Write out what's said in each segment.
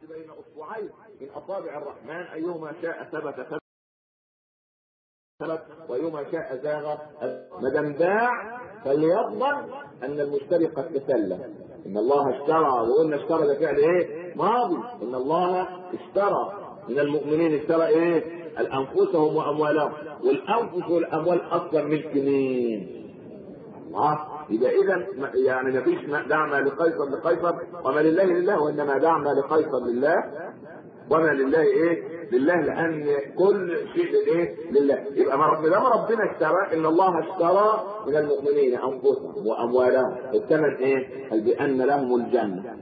بين اصبعين من اصابع الرحمن ايهما شاء ثبت ثبت ثبت وايهما شاء زاغ ما دام باع فليضمن ان المشتري قد تسلم ان الله اشترى وقلنا اشترى ده فعل ايه؟ ماضي ان الله اشترى من المؤمنين اشترى ايه؟ انفسهم واموالهم والانفس والاموال اصلا ملك مين؟ الله يبقى اذا يعني ما فيش دعم لقيصر لقيصر وما لله لله وانما دعم لقيصر لله وما لله ايه؟ لله لان كل شيء ايه؟ لله يبقى ما ربنا ما ربنا اشترى ان الله اشترى من المؤمنين انفسهم واموالهم الثمن ايه؟ قال بان لهم الجنه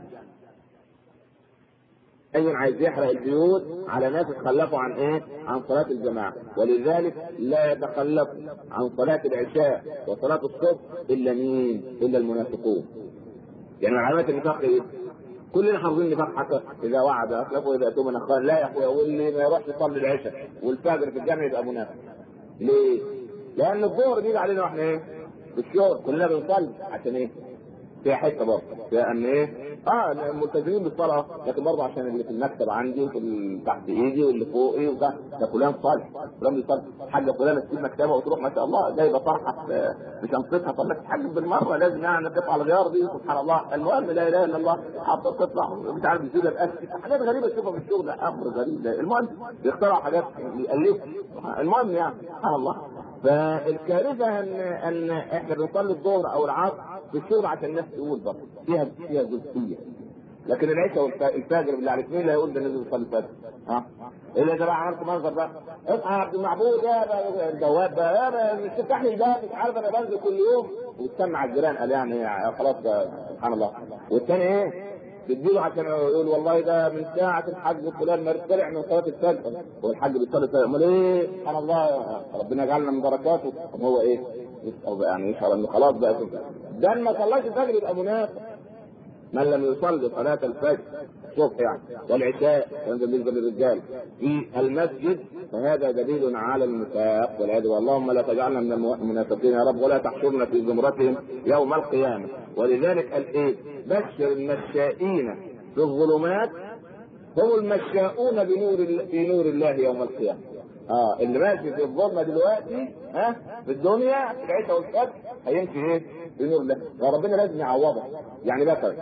اي عايز يحرق البيوت على ناس اتخلفوا عن ايه؟ عن صلاة الجماعة، ولذلك لا يتخلف عن صلاة العشاء وصلاة الصبح الا مين؟ الا المنافقون. يعني من علامات النفاق ايه؟ كلنا حافظين النفاق حتى اذا وعد اخلف واذا اتمنى خان لا يا اخويا واللي ما يروحش يصلي العشاء والفجر في الجامع يبقى منافق. ليه؟ لان الظهر بيجي علينا واحنا ايه؟ في الشغل كلنا بنصلي عشان ايه؟ فيها حته برضه فيها ان ايه؟ اه ملتزمين بالصلاه لكن برضه عشان اللي في المكتب عندي وفي ال- تحت ايدي واللي فوقي وده ده فلان صالح فلان بيصلي حاجه فلانه تسيب مكتبها وتروح ما شاء الله جايبه طرحه في- مش انصتها طب ما تتحجب بالمره لازم يعني تقطع الغيار دي سبحان الله المهم لا اله الا الله حاطط تطلع مش عارف يسيبها بأسف حاجات غريبه تشوفها في الشغل ده امر غريب ده المهم بيخترعوا حاجات يالفوا المهم يعني سبحان الله فالكارثه ان ان احنا بنصلي الظهر او العصر في الشغل عشان الناس تقول برضه فيها فيها جزئيه لكن العشاء والفجر بالله عليك مين اللي هيقول ده نزل يصلي الفجر؟ ها؟ الا ده بقى عملت منظر بقى اصحى يا عبد المعبود يا بقى البواب بقى يا بقى مش تفتح لي الباب مش عارف انا بنزل كل يوم وتسمع الجيران قال يعني يعني خلاص ده سبحان الله والثاني ايه؟ تديله عشان يقول والله ده من ساعة الحج فلان ما طلع من صلاة الفجر هو الحج بيصلي الفجر امال ايه؟ سبحان الله ربنا يجعلنا من بركاته طب هو ايه؟ يسأل يعني يشعر انه خلاص بقى ده ما صلاش الفجر يبقى منافق من لم يصلي صلاة الفجر الصبح يعني والعشاء كان بالنسبة للرجال في المسجد فهذا دليل على النفاق والعياذ بالله اللهم لا تجعلنا من المنافقين يا رب ولا تحشرنا في زمرتهم يوم القيامة ولذلك قال ايه بشر المشائين في الظلمات هم المشاؤون بنور ال- في نور الله يوم القيامة اه اللي ماشي في الظلمة دلوقتي ها في الدنيا في العشاء والفجر هيمشي ايه بنور الله يا ربنا لازم يعوضك يعني مثلا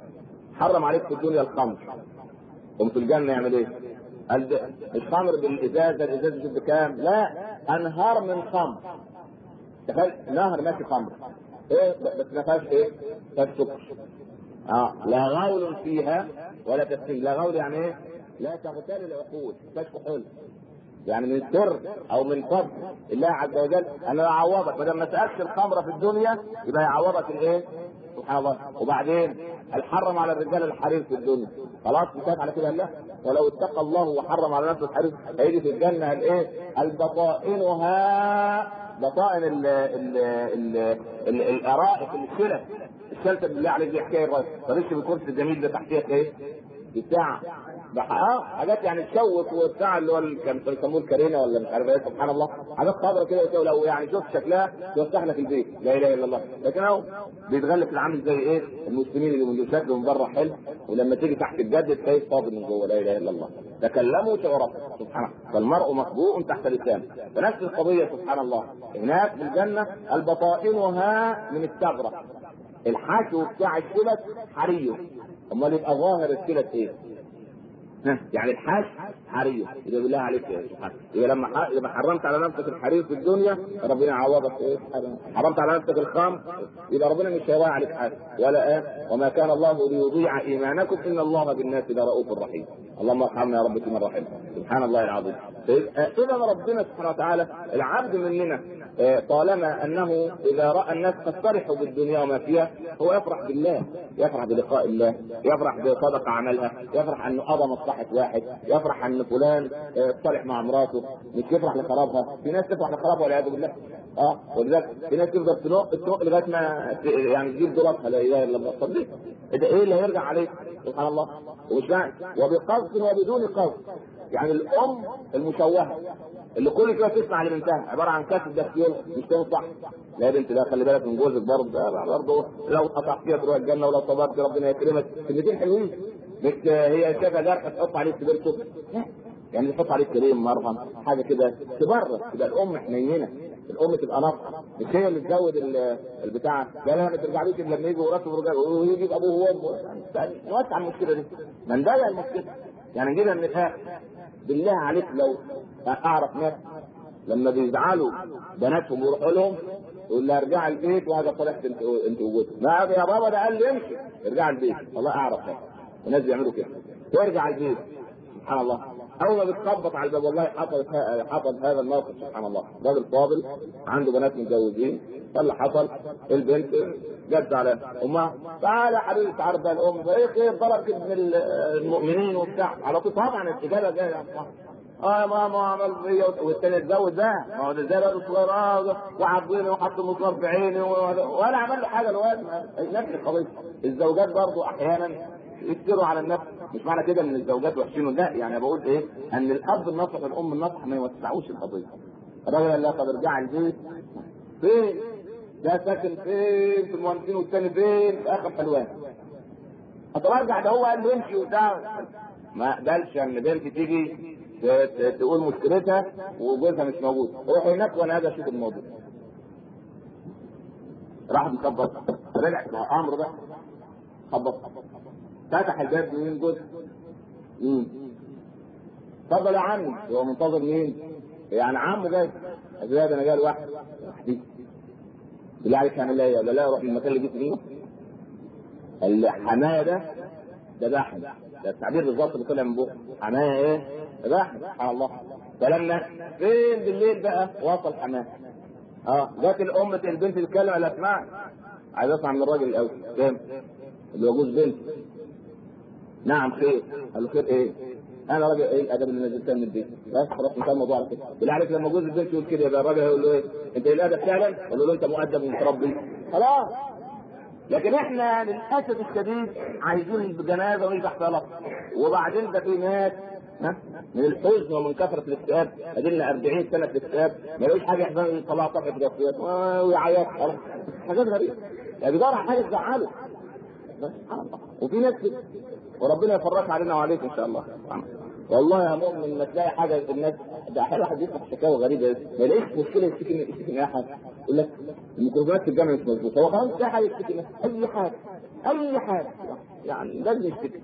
حرم عليك في الدنيا الخمر قم في الجنة يعمل ايه؟ قال ده الخمر بالازازة الازازة دي بكام؟ لا انهار من خمر تخيل نهر ماشي خمر ايه بس ما فيهاش ايه؟ ما فيهاش سكر اه لا غول فيها ولا تسخين لا غول يعني ايه؟ لا تغتال العقول ما فيهاش كحول يعني من سر او من فضل الله عز وجل انا اعوضك ما دام ما سالتش الخمره في الدنيا يبقى يعوضك الايه؟ سبحان الله وبعدين الحرم على الرجال الحرير في الدنيا خلاص انتهت على كده الله ولو اتقى الله وحرم على نفسه الحرير هيجي في الجنه الايه؟ البطائنها بطائن ال ال ال ال الارائك الشلة الشلة بالله عليك دي حكايه الراجل فليش بالكرسي الجميل ده تحتيه ايه؟ بتاع اه حاجات يعني تشوك وبتاع اللي هو ال- كان بيسموه الكارينا ولا مش عارف ايه سبحان الله حاجات خضرا كده وت- لو يعني شفت شكلها توسخ لك البيت لا اله الا الله لكن اهو بيتغلف العامل زي ايه المسلمين اللي من شكله من بره حلو ولما تيجي تحت الجد تلاقيه فاضي من جوه لا اله الا الله تكلموا شعرا سبحان الله فالمرء مخبوء تحت لسانه فنفس القضيه سبحان الله هناك في الجنه البطائنها من الثغره الحشو بتاع الشلت حريه امال يبقى ظاهر الشلت ايه؟ ها، يعني الحاج حرير يبقى بالله عليك يا سبحان يبقى لما ح- لما حرمت على نفسك الحرير في الدنيا ربنا يعوضك ايه حرمت على نفسك الخمر يبقى ربنا مش هيضيع عليك حاجه ولا ايه وما كان الله ليضيع ايمانكم ان الله بالناس لرؤوف رحيم اللهم ارحمنا يا رب فيما رحم سبحان الله العظيم فيبقى اذا ربنا سبحانه وتعالى العبد مننا آه، طالما انه اذا راى الناس قد فرحوا بالدنيا وما فيها هو يفرح بالله يفرح بلقاء الله يفرح بصدقه عملها يفرح انه قضى مصلحه واحد يفرح ان فلان آه، صالح مع مراته مش يفرح لخرابها في ناس تفرح لخرابها والعياذ بالله اه ولذلك في ناس تفضل تنق تنق لغايه ما ت- يعني تجيب دولارها لا اله الا الله طب ليه؟ ده ايه اللي هيرجع عليك سبحان الله ومش معنى وبقصد وبدون قصد يعني الام المشوهه اللي كل شويه تسمع لبنتها عباره عن كاسه دكتور مش تنصح لا يا بنت ده خلي بالك من جوزك برضه برضه لو قطعت فيها تروح الجنه ولو صبرت ربنا يكرمك كلمتين حلوين مش هي شايفه جرح تحط عليه سبيرتو لا يعني تحط عليه كريم مرهم حاجه كده تبرد تبقى الام حنينه الام تبقى ناصحه مش هي اللي تزود ال- البتاع لا لا ما ترجعلوش الا لما يجي وراسه ورجال ويجي ابوه وامه يعني نوسع المشكله دي ما نضيق المشكله يعني نجيبها من الاخر بالله عليك لو اعرف ناس لما بيزعلوا بناتهم يروحوا لهم يقول لها ارجع البيت وهذا صالحت انت انت وجودك لا يا بابا ده قال لي امشي ارجع البيت والله اعرف ده الناس بيعملوا كده ترجع البيت سبحان الله اول ما بتخبط على الباب والله حصل حصل هذا الموقف سبحان الله راجل فاضل عنده بنات متجوزين فاللي حصل البنت جت على امها تعالى يا حبيبي تعالى بقى الام ايه خير ضربت ابن المؤمنين وبتاع على طول طبعا الاجابه جايه يا أمها. اه يا ماما عمل فيا والتاني اتجوز ده ما هو ده زي الواد الصغير اه وعضني وحط مسمار في عيني و- ولا عمل له حاجه الواد نفس القضيه الزوجات برضو احيانا يكتروا على النفس مش معنى كده ان الزوجات وحشين لا يعني بقول ايه ان الاب الناصح والام الناصح ما يوسعوش القضيه الراجل قال لها طب ارجع البيت فين ده ساكن فين في المهندسين والتاني فين في اخر حلوان طب ارجع ده هو قال لي امشي وبتاع ما قبلش ان بنت تيجي ت- ت- تقول مشكلتها وجوزها مش موجود روح هناك وانا هاجي اشوف الموضوع راح مخبط رجع مع امر بقى خبط فتح الباب مين جوز مين اتفضل يا عمي هو منتظر مين يعني عمه جاي ازاي ده انا جاي لوحدي لوحدي بالله عليك هعمل ايه ولا لا اروح المكان اللي جيت فيه الحمايه ده ده بحث ده التعبير بالظبط اللي طلع من بقه حمايه ايه؟ ده بحث سبحان الله فلما فين بالليل بقى وصل حماه اه جت الام البنت تتكلم على اسمع عايز اسمع من الراجل الاول فين؟ اللي هو جوز بنت نعم خير قال له خير ايه؟ انا راجل ايه الادب اللي نزلتها من البيت بس خلاص انتهى الموضوع على كده بالله عليك لما جوز البنت يقول كده يبقى الراجل هيقول له ايه؟ انت ايه الادب فعلا؟ يقول له انت مؤدب ومتربي خلاص لكن احنا للاسف الشديد عايزين الجنازه ونذبح فيها لطف وبعدين ده في ناس ها من الحزن ومن كثره الاكتئاب ادينا 40 سنه في الاكتئاب ما يلاقوش حاجه يحزن يطلع صفحه جاسوسات ويعيط خلاص. حاجات غريبه يعني بيدور على حاجه تزعله بس سبحان الله وفي ناس كده وربنا يفرج علينا وعليكم ان شاء الله والله يا مؤمن ما تلاقي حاجه الناس ده احيانا واحد يفتح شكاوى غريبه ما يلاقيش مشكله يشتكي من يشتكي من اي حاجه يقول لك الميكروفونات في الجامعه مش مظبوطه هو خلاص تلاقي حاجه يشتكي منها اي حاجه اي حاجه يعني لازم يشتكي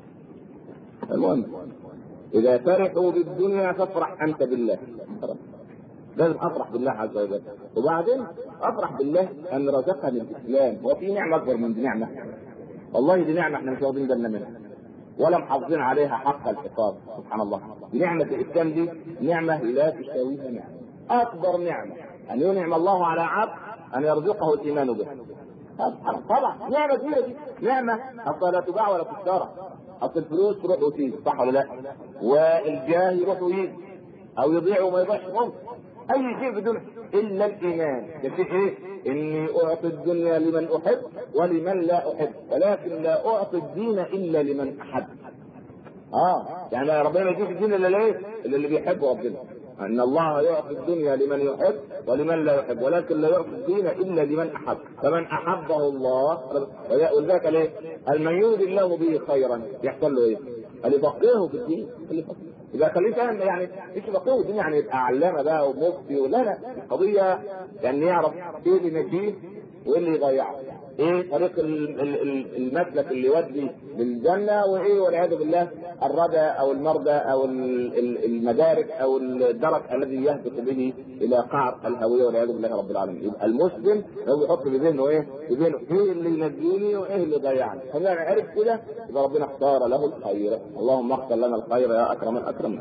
المهم اذا فرحوا بالدنيا فافرح انت بالله لازم افرح بالله عز وجل وبعدين افرح بالله ان رزقني الاسلام هو في نعمه اكبر من دي نعمه والله دي نعمه احنا مش واخدين بالنا منها ولا محافظين عليها حق الحفاظ سبحان الله نعمة الإسلام دي نعمة لا تساويها نعمة أكبر نعمة أن ينعم الله على عبد أن يرزقه الإيمان به سبحان الله. طبعا نعمة كبيرة دي نعمة أصلا لا تباع ولا تشترى أصل الفلوس تروح وتيجي صح ولا لا؟ والجاه يروح ويجي أو يضيع وما يضيعش ممكن أي شيء بدون إلا الإيمان ده شيء إيه؟ إني أعطي الدنيا لمن أحب ولمن لا أحب ولكن لا أعطي الدين إلا لمن أحب اه يعني ربنا ما يديك الدين الا ليه؟ الا اللي بيحب ربنا ان الله يعطي الدنيا لمن يحب ولمن لا يحب ولكن لا يعطي الدين الا لمن احب فمن احبه الله ولذلك ليه؟ قال من يريد الله به خيرا يحصل له ايه؟ قال يفقهه في الدين يبقى خليه فاهم يعني مش يفقهه الدين يعني يبقى علامه بقى ومفتي ولا لا القضيه يعني يعرف ايه اللي ينجيه وايه اللي يضيعه ايه طريق ال- ال- ال- المسلك اللي يودي للجنه وايه والعياذ بالله الردى او المرضى او ال- ال- المدارك او الدرك الذي يهبط به الى قعر الهويه والعياذ بالله رب العالمين يبقى المسلم لو يحط في ذهنه ايه؟ في ذهنه ايه اللي ينجيني وايه اللي يضيعني فاذا عرف كده يبقى ربنا اختار له الخير اللهم اختر لنا الخير يا اكرم الاكرمين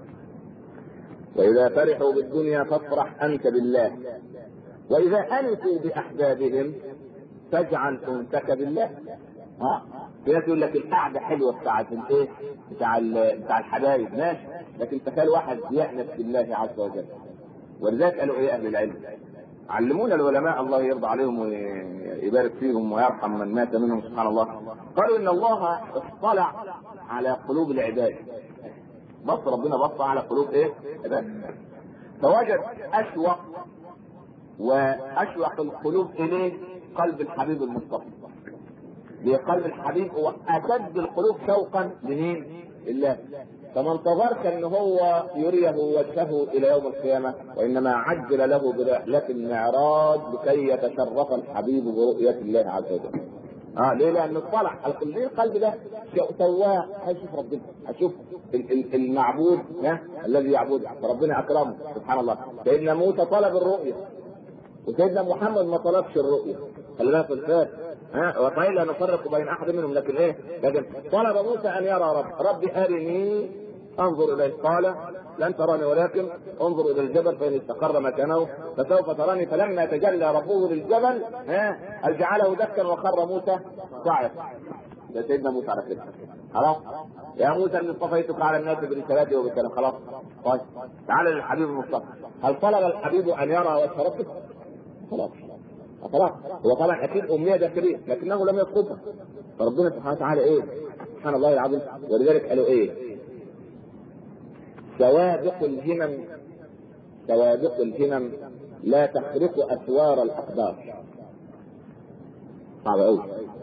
واذا فرحوا بالدنيا فافرح انت بالله واذا انسوا باحبابهم فاجعل انسك بالله ها في ناس يقول لك القعده حلوه بتاعت الايه؟ بتاع ال- بتاع الحبايب ماشي لكن تخيل واحد يأنس بالله عز وجل ولذلك قالوا ايه اهل العلم؟ علمونا العلماء الله يرضى عليهم ويبارك فيهم ويرحم من مات منهم سبحان الله قالوا ان الله اطلع على قلوب العباد بص ربنا بص على قلوب ايه؟ عباد فوجد اشوق واشوق القلوب اليه قلب الحبيب المصطفى لقلب الحبيب هو اشد القلوب شوقا لمين؟ لله فما انتظرش ان هو يريه وجهه الى يوم القيامه وانما عجل له برحله المعراج لكي يتشرف الحبيب برؤيه الله عز وجل. اه ليه؟ لانه اطلع ليه القلب ده سواه هيشوف ربنا هيشوف المعبود ها الذي يعبده فربنا اكرمه سبحان الله سيدنا موسى طلب الرؤيه وسيدنا محمد ما طلبش الرؤيه خلي بالك الفات ها وقيل لا نفرق بين احد منهم لكن ايه؟ لكن طلب موسى ان يرى رب ربي ارني انظر اليه قال لن تراني ولكن انظر الى الجبل فان استقر مكانه فسوف تراني فلما تجلى ربه للجبل ها جعله دكا وخر موسى صاعقا ده سيدنا موسى على كده خلاص يا موسى اني اصطفيتك على الناس برسالتي وبكلام خلاص طيب تعال للحبيب المصطفى هل طلب الحبيب ان يرى وجه ربه؟ خلاص خلاص هو طبعا اكيد امنيه داخليه لكنه لم يطلبها فربنا سبحانه وتعالى ايه؟ سبحان الله العظيم ولذلك قالوا ايه؟ سوابق الهمم سوابق الهمم لا تخرق اسوار الاقدار صعب قوي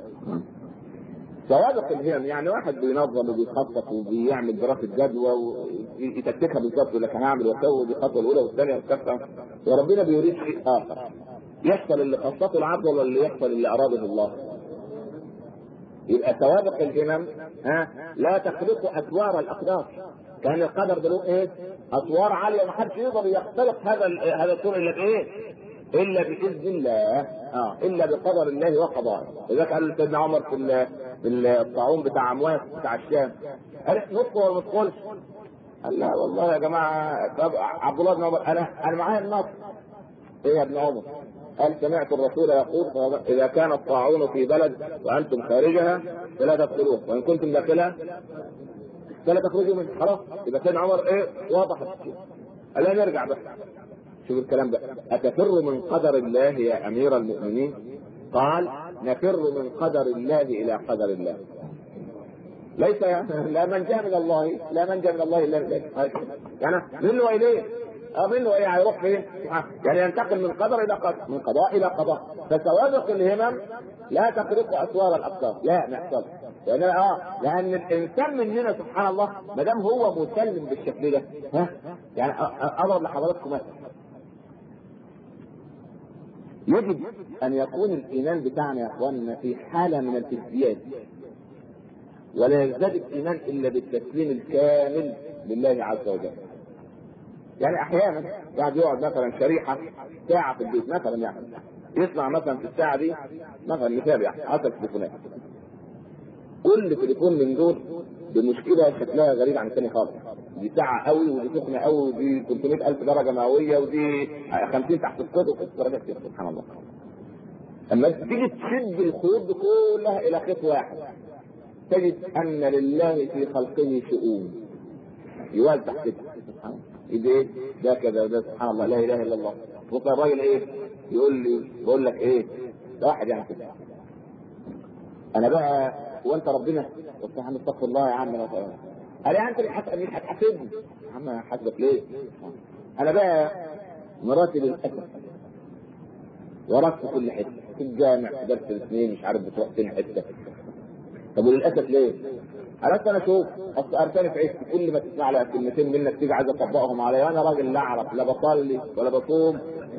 سوابق الهمم يعني واحد بينظم وبيخطط وبيعمل دراسه جدوى ويتكتكها بالظبط يقول لك انا هعمل واسوي دي الخطوه الاولى والثانيه والثالثه وربنا بيريد شيء اخر يحصل اللي خططه العبد ولا اللي يحصل اللي اراده الله يبقى سوابق الهمم ها لا تخلق اسوار الاقدار كان القدر له ايه؟ اسوار عاليه ما حدش يقدر يخترق هذا هذا الطور الا بايه؟ الا باذن الله اه الا بقدر الله وقضائه لذلك قال سيدنا عمر في في الطاعون بتاع عمواس بتاع الشام قال ندخل ولا ما ندخلش؟ قال لا والله يا جماعه طب عبد الله بن عمر انا انا معايا النص ايه يا ابن عمر؟ قال سمعت الرسول يقول اذا كان الطاعون في بلد وانتم خارجها فلا تدخلوه وان كنتم داخلها فلا تخرجوا منه خلاص يبقى سيدنا عمر ايه واضح قال لا نرجع بس شوف الكلام ده اتفر من قدر الله يا امير المؤمنين قال نفر من قدر الله الى قدر الله ليس لا من جاء من الله لا من جاء من الله الا يعني منه واليه اه منه ايه هيروح فين؟ يعني ينتقل من قدر الى قدر من قضاء الى قضاء فسوابق الهمم لا تخرق اسوار الابصار لا ما يحصلش لان اه لان الانسان مننا سبحان الله ما دام هو مسلم بالشكل ده ها يعني اضرب لحضراتكم مثلا يجب ان يكون الايمان بتاعنا يا اخواننا في حاله من الازدياد ولا يزداد الايمان الا بالتسليم الكامل لله عز وجل يعني احيانا بعد يقعد مثلا شريحه ساعه في البيت مثلا يعني يسمع مثلا في الساعه دي مثلا مثال يعني 10 تليفونات كل تليفون من دول بمشكله شكلها غريب عن الثاني خالص دي ساعة قوي ودي سخنة قوي ودي 300 ألف درجة مئوية ودي 50 تحت الصفر وست درجات كده سبحان الله. أما تيجي تشد الخيوط دي كلها إلى خيط واحد تجد أن لله في خلقه شؤون يوال تحت سبحان الله. ايه ده كذا ده سبحان الله لا اله الا الله بكره الراجل ايه يقول لي بقول لك ايه واحد يعني كده انا بقى وانت ربنا قلت يا عم استغفر الله يا عم قال لي انت مش هتحاسبني يا عم هحاسبك ليه؟ انا بقى مراتي للاسف وراك في كل حته في الجامع في درس الاثنين مش عارف بتروح فين حته طب وللاسف ليه؟ عرفت انا شوف اصل ارساني في عيشتي كل ما تسمع على كلمتين منك تيجي عايز اطبقهم عليا انا راجل لا اعرف لا بصلي ولا بصوم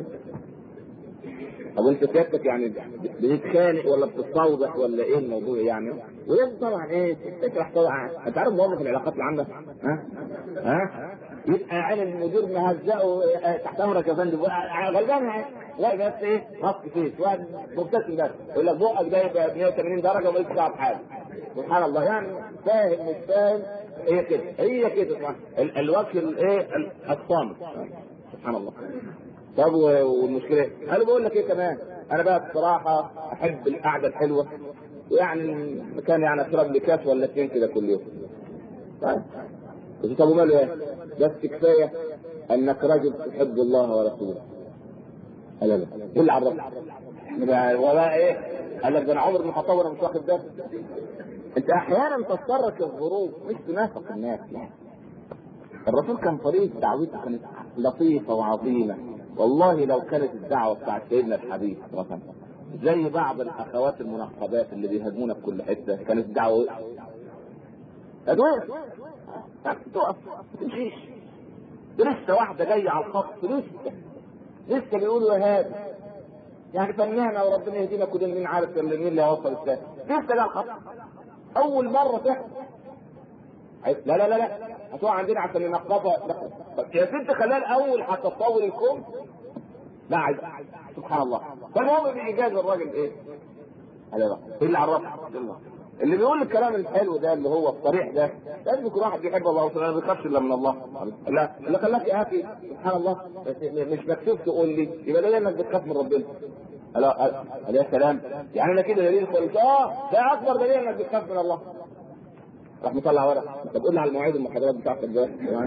طب انت سيادتك يعني بتتخانق ولا بتستوضح ولا ايه الموضوع يعني؟ وده طبعا ايه؟ تشرح طبعا انت عارف موظف العلاقات اللي عندك ها؟ ها؟ يبقى عين المدير مهزقه تحت امرك يا فندم غلبان لا بس ايه؟ ماسك فيس واحد مبتسم بس يقول لك بقك ده 180 درجه ومالكش دعوه بحاجه سبحان الله يعني فاهم مش فاهم هي كده هي كده ال- الوجه الايه الصامت سبحان الله طب والمشكله انا بقول لك ايه كمان انا بقى بصراحه احب القعده الحلوه ويعني كان يعني اشرب لي كاس ولا اتنين كده كل يوم طيب بس طب وماله ايه بس كفايه انك رجل تحب الله ورسوله لا لا ايه اللي عرفك ولا ايه قال لك ده انا عمر بن الخطاب وانا مش واخد بالي انت احيانا تضطرك الظروف مش تنافق الناس لا الرسول كان طريقه دعوته كانت لطيفه وعظيمه والله لو كانت الدعوه بتاعت سيدنا الحبيب مثلا زي بعض الاخوات المنقبات اللي بيهاجمونا في كل حته كانت الدعوه ادويه تقف ما تمشيش لسه واحده جايه على الخط لسه لسه بيقولوا يا هادي يعني فنانة وربنا يهدينا كلنا مين عارف مين اللي هيوصل الثاني لسه جاي الخط اول مره تحصل لا لا لا لا هتقع عندنا عشان ننقبها يا ست خلال الاول حتى تطور الكون لا عايز سبحان الله فالمهم بايجاز الراجل ايه؟ هذا بقى ايه اللي عرفه؟ اللي بيقول الكلام الحلو ده اللي هو الصريح ده لازم يكون واحد بيحب الله وسبحانه ما بيخافش الا من الله لا اللي خلاك يا اخي سبحان الله مش مكتوب تقول لي يبقى ده انك بتخاف من ربنا لا يا سلام يعني انا كده دليل قلت اه ده اكبر دليل انك بتخاف من الله راح مطلع ورق طب قول لي على مواعيد المحاضرات بتاعتك ده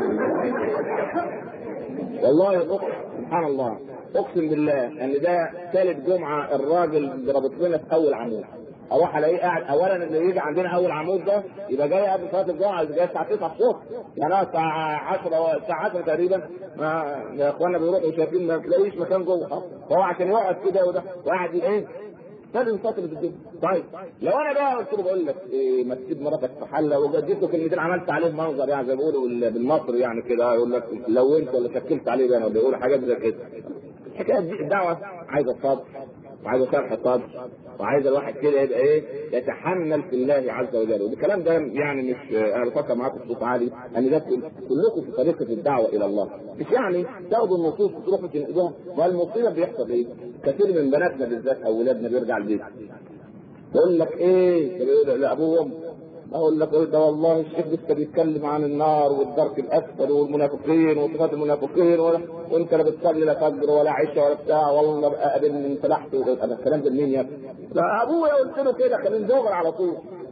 والله سبحان الله اقسم بالله ان ده ثالث جمعه الراجل رابط لنا في اول عمود اروح الاقيه قاعد اولا اللي يجي عندنا اول عمود ده يبقى جاي قبل صلاه الجمعه جاي الساعه 9 الصبح يعني الساعه 10 الساعه 10 تقريبا ما يا اخوانا بيروحوا شايفين ما تلاقيش مكان جوه فهو عشان يقعد كده وده وقاعد ايه لازم فترة الدنيا طيب لو انا بقى قلت له بقول لك إيه ما تسيب مراتك في حله وجديت له كلمتين عملت عليه منظر يعني زي ما بيقولوا بالمصري يعني كده يقول لك لو انت ولا شكلت عليه بقى ولا يقول حاجات زي كده الحكايه دي الدعوه عايزه صبر وعايزه شرح صبر وعايز الواحد كده يبقى ايه يتحمل في الله عز وجل والكلام ده يعني مش انا بفكر معاكم بصوت عالي ان ده كلكم في طريقه الدعوه الى الله مش يعني تاخدوا النصوص وتروحوا تنقلوها والمصيبه بيحصل ايه؟ كثير من بناتنا بالذات او اولادنا بيرجع البيت يقول لك ايه؟ لابوه وامه اقول لك قلت والله الشيخ لسه بيتكلم عن النار والدرك الاسفل والمنافقين وصفات المنافقين وانت لا بتصلي لا فجر ولا عشاء ولا بتاع والله بقى قابلني انت تحت انا الكلام ده منين يا ابني؟ لا ابويا قلت له كده كان دغري على طول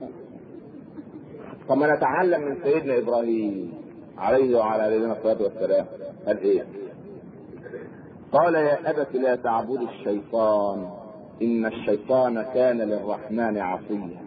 طب ما نتعلم من سيدنا ابراهيم عليه وعلى نبينا الصلاه والسلام قال ايه؟ قال يا ابت لا تعبد الشيطان ان الشيطان كان للرحمن عصيا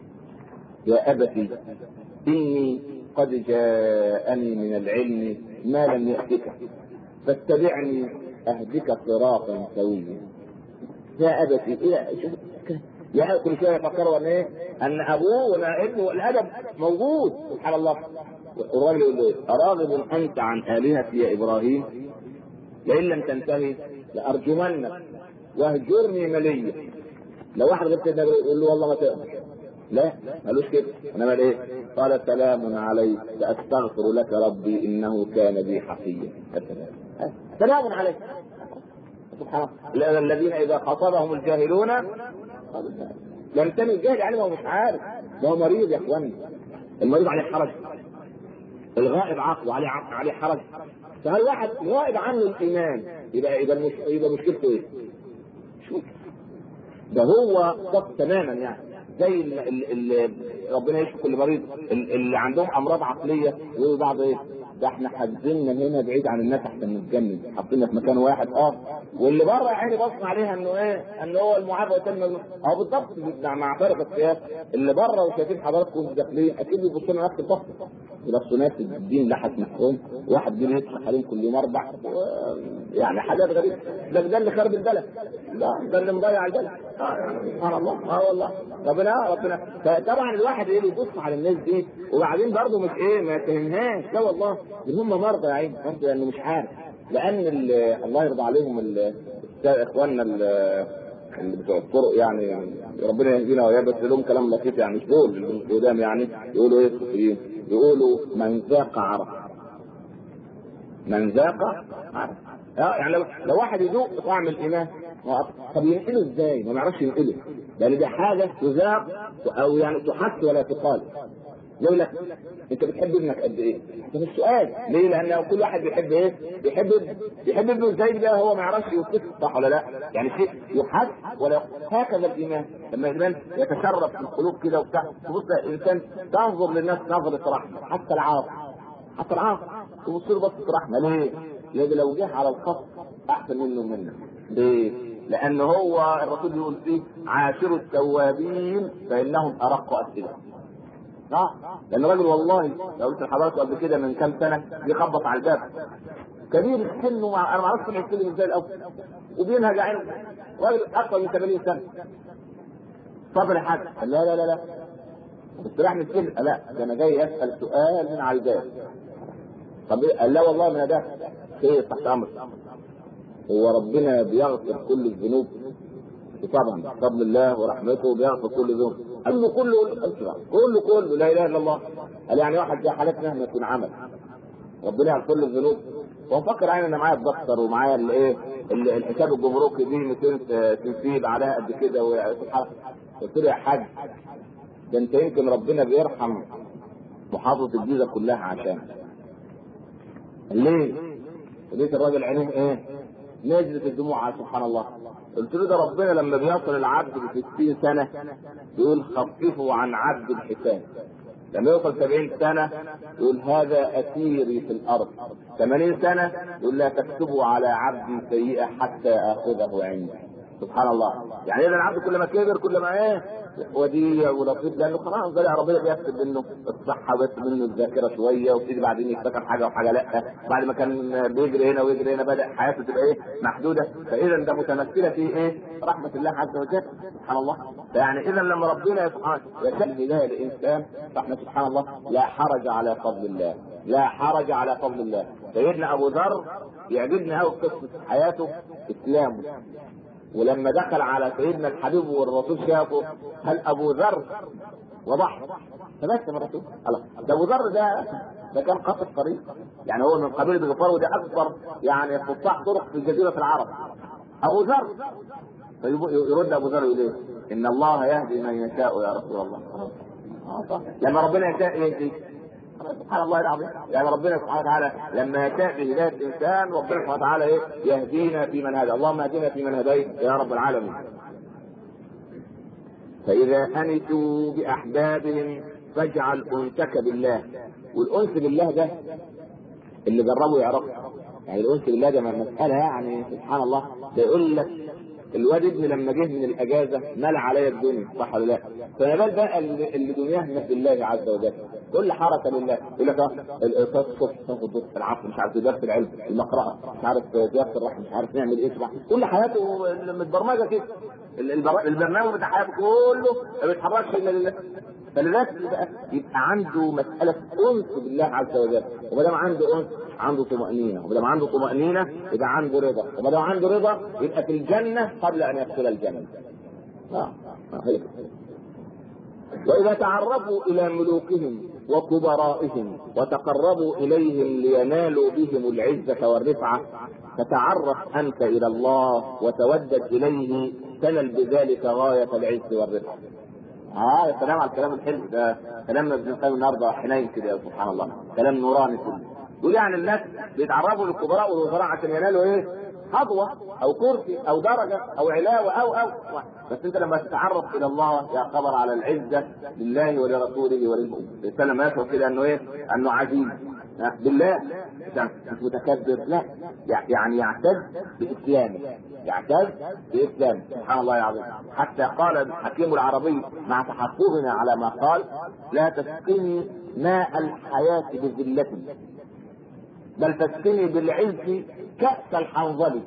يا أبت إني قد جاءني من العلم ما لم يأتك فاتبعني أهدك صراطا سويا يا أبت إيه شوف يا كل شويه يفكروا ان ايه؟ ان ابوه ولا ابنه والادب موجود سبحان الله الراجل يقول له اراغب انت عن الهتي يا ابراهيم لئن لم تنتهي لارجمنك واهجرني مليا لو واحد غير سيدنا يقول له والله ما تقدر لا مالوش كده انما ايه قال سلام عليك ساستغفر لك ربي انه كان بي حفيا سلام عليك سبحان الله الذين اذا خاطبهم الجاهلون لم تني الجاهل يعني هو مش عارف ده هو مريض يا اخواني المريض عليه حرج الغائب عقله عليه عقل عليه حرج فهل واحد غائب عنه الايمان يبقى يبقى مش يبقى مشكلته ايه؟ شوف ده هو صف تماما يعني زي اللي ربنا يشفي كل مريض اللي عندهم امراض عقليه يقولوا بعض ايه؟ ده احنا حاجزيننا هنا بعيد عن الناس احسن نتجنن حاطيننا في مكان واحد اه واللي بره يا عيني بصنا عليها انه ايه؟ ان هو المعافى وتم اه بالضبط مع فرق السياق اللي بره وشايفين حضراتكم داخلين اكيد بيبصوا لنا نفس الضغط يبصوا ناس الدين لحس نفسهم واحد دين يضحك عليهم كل يوم اربع يعني حاجات غريبه ده ده اللي خرب البلد لا ده اللي مضيع البلد سبحان الله اه والله ربنا ربنا فطبعا الواحد ايه بيبص على الناس دي وبعدين برضه مش ايه ما يتهمهاش لا والله دول هم مرضى يا عيني مرضى لانه مش عارف لان الله يرضى عليهم اخواننا اللي بتوع الطرق يعني ربنا يهدينا وياه بس لهم كلام لطيف يعني مش دول القدام يعني يقولوا ايه الصوفيين يقولوا من ذاق عرف من ذاق عرف يعني لو, لو واحد يذوق طعم الايمان طب ينقله ازاي؟ ما يعرفش ينقله لان دي حاجه تذاق او يعني تحس ولا تقال يقول لك انت بتحب ابنك قد ايه؟ ده مش سؤال ليه؟ لان كل واحد بيحب ايه؟ بيحب بيحب ابنه ازاي ده هو ما يعرفش يوصفه صح ولا لا؟ يعني شيء يحس ولا هكذا الايمان لما الايمان يتشرب في القلوب كده وبتاع تبص الانسان تنظر للناس نظره رحمه حتى العاصي حتى العاصي تبص له بصه رحمه ليه؟ لان لو جه على الخط احسن منه ومنك ليه؟ لان هو الرسول يقول فيه عاشروا التوابين فانهم ارق افئده اه لان راجل والله لو قلت لحضرتك قبل كده من كام سنه بيخبط على الباب كبير السن ومع... انا ما اعرفش يتكلم ازاي الاول وبينهج عينه راجل اكثر من 80 سنه صبر حاجه قال لا لا لا لا استراح من السجن لا ده انا جاي اسال سؤال من على الباب طب إيه؟ قال لا والله ما ده خير تحت امرك هو ربنا بيغفر كل الذنوب طبعا بفضل الله ورحمته بيغفر كل ذنوب قال له كله كله كله لا اله الا الله قال يعني واحد زي حالتنا مهما يكون عمل ربنا يغفر كل الذنوب هو مفكر يعني انا معايا الدفتر ومعايا الايه الحساب الجمركي دي 200 تنسيب عليها قد كده قلت له يا حاج ده انت يمكن ربنا بيرحم محافظه الجيزه كلها عشان ليه؟ لقيت الراجل عينيه ايه؟ نزلت الدموع سبحان الله قلت له ده ربنا لما بيصل العبد ب 60 سنه يقول خففوا عن عبد الحساب لما يوصل 70 سنه يقول هذا اسيري في الارض 80 سنه يقول لا تكتبوا على عبدي سيئه حتى اخذه عندي سبحان الله يعني اذا العبد كل ما كبر كل ما ايه وديع ولطيف لانه خلاص ده ربنا بيكتب منه الصحه ويكتب منه الذاكره شويه ويبتدي بعدين يفتكر حاجه وحاجه لا بعد ما كان بيجري هنا ويجري هنا بدا حياته تبقى ايه محدوده فاذا ده متمثله في ايه؟ رحمه الله عز وجل سبحان الله يعني اذا لما ربنا سبحانه يشاء الهدايه للانسان فاحنا سبحان الله لا حرج على فضل الله لا حرج على فضل الله سيدنا ابو ذر يعجبني قوي قصه حياته اسلامه ولما دخل على سيدنا الحبيب والرسول شافه هل ابو ذر وضح تبسم الرسول الله ده ابو ذر ده ده كان قصد قريب يعني هو من قبيله غفار وده اكبر يعني فصاح طرق في جزيره العرب ابو ذر فيرد ابو ذر يقول ان الله يهدي من يشاء يا رسول الله لما ربنا يشاء يهدي سبحان الله العظيم يعني ربنا سبحانه وتعالى لما يشاء بهدايه الانسان ربنا سبحانه وتعالى ايه يهدينا في من هدى اللهم اهدنا في من هديت يا رب العالمين فاذا انسوا باحبابهم فاجعل انسك بالله والانس بالله ده اللي جربوا يعرفوا يعني الانس بالله ده مساله يعني سبحان الله ده يقول لك الواد ابني لما جه من الاجازه مال عليا الدنيا صح ولا لا؟ فما بال بقى اللي, اللي دنياه بالله عز وجل كل حركه لله يقول لك الاقساط الصبح تاخد العصر مش عارف درس العلم المقرأة مش عارف زيارة الرحم مش عارف نعمل ايه صباح كل حياته متبرمجه كده البرنامج بتاع حياته كله ما بيتحركش الا لله فلذلك يبقى, يبقى عنده مسألة أنس بالله عز وجل وما دام عنده أنس عنده طمأنينة وما دام عنده طمأنينة يبقى عنده رضا وما دام عنده رضا يبقى في الجنة قبل أن يدخل الجنة آه. آه. وإذا تعرفوا إلى ملوكهم وكبرائهم وتقربوا إليهم لينالوا بهم العزة والرفعة فتعرف أنت إلى الله وتودد إليه تنل بذلك غاية العز والرفعة اه يا سلام على الكلام الحلو ده كلامنا ابن القيم النهارده حنين كده سبحان الله كلام نوراني كله يقول يعني الناس بيتعرفوا للكبراء والوزراء عشان ينالوا ايه؟ خطوه او كرسي او درجه او علاوه او او بس انت لما تتعرف الى الله يا خبر على العزه لله ولرسوله وللمؤمن الانسان لما يشعر كده انه ايه؟ انه عزيز بالله مش متكبر لا يعني يعتز باسلامه يعتز باسلامه سبحان الله العظيم حتى قال الحكيم العربي مع تحفظنا على ما قال لا تسقني ماء الحياه بذله بل تسقني بالعز كأس الحنظل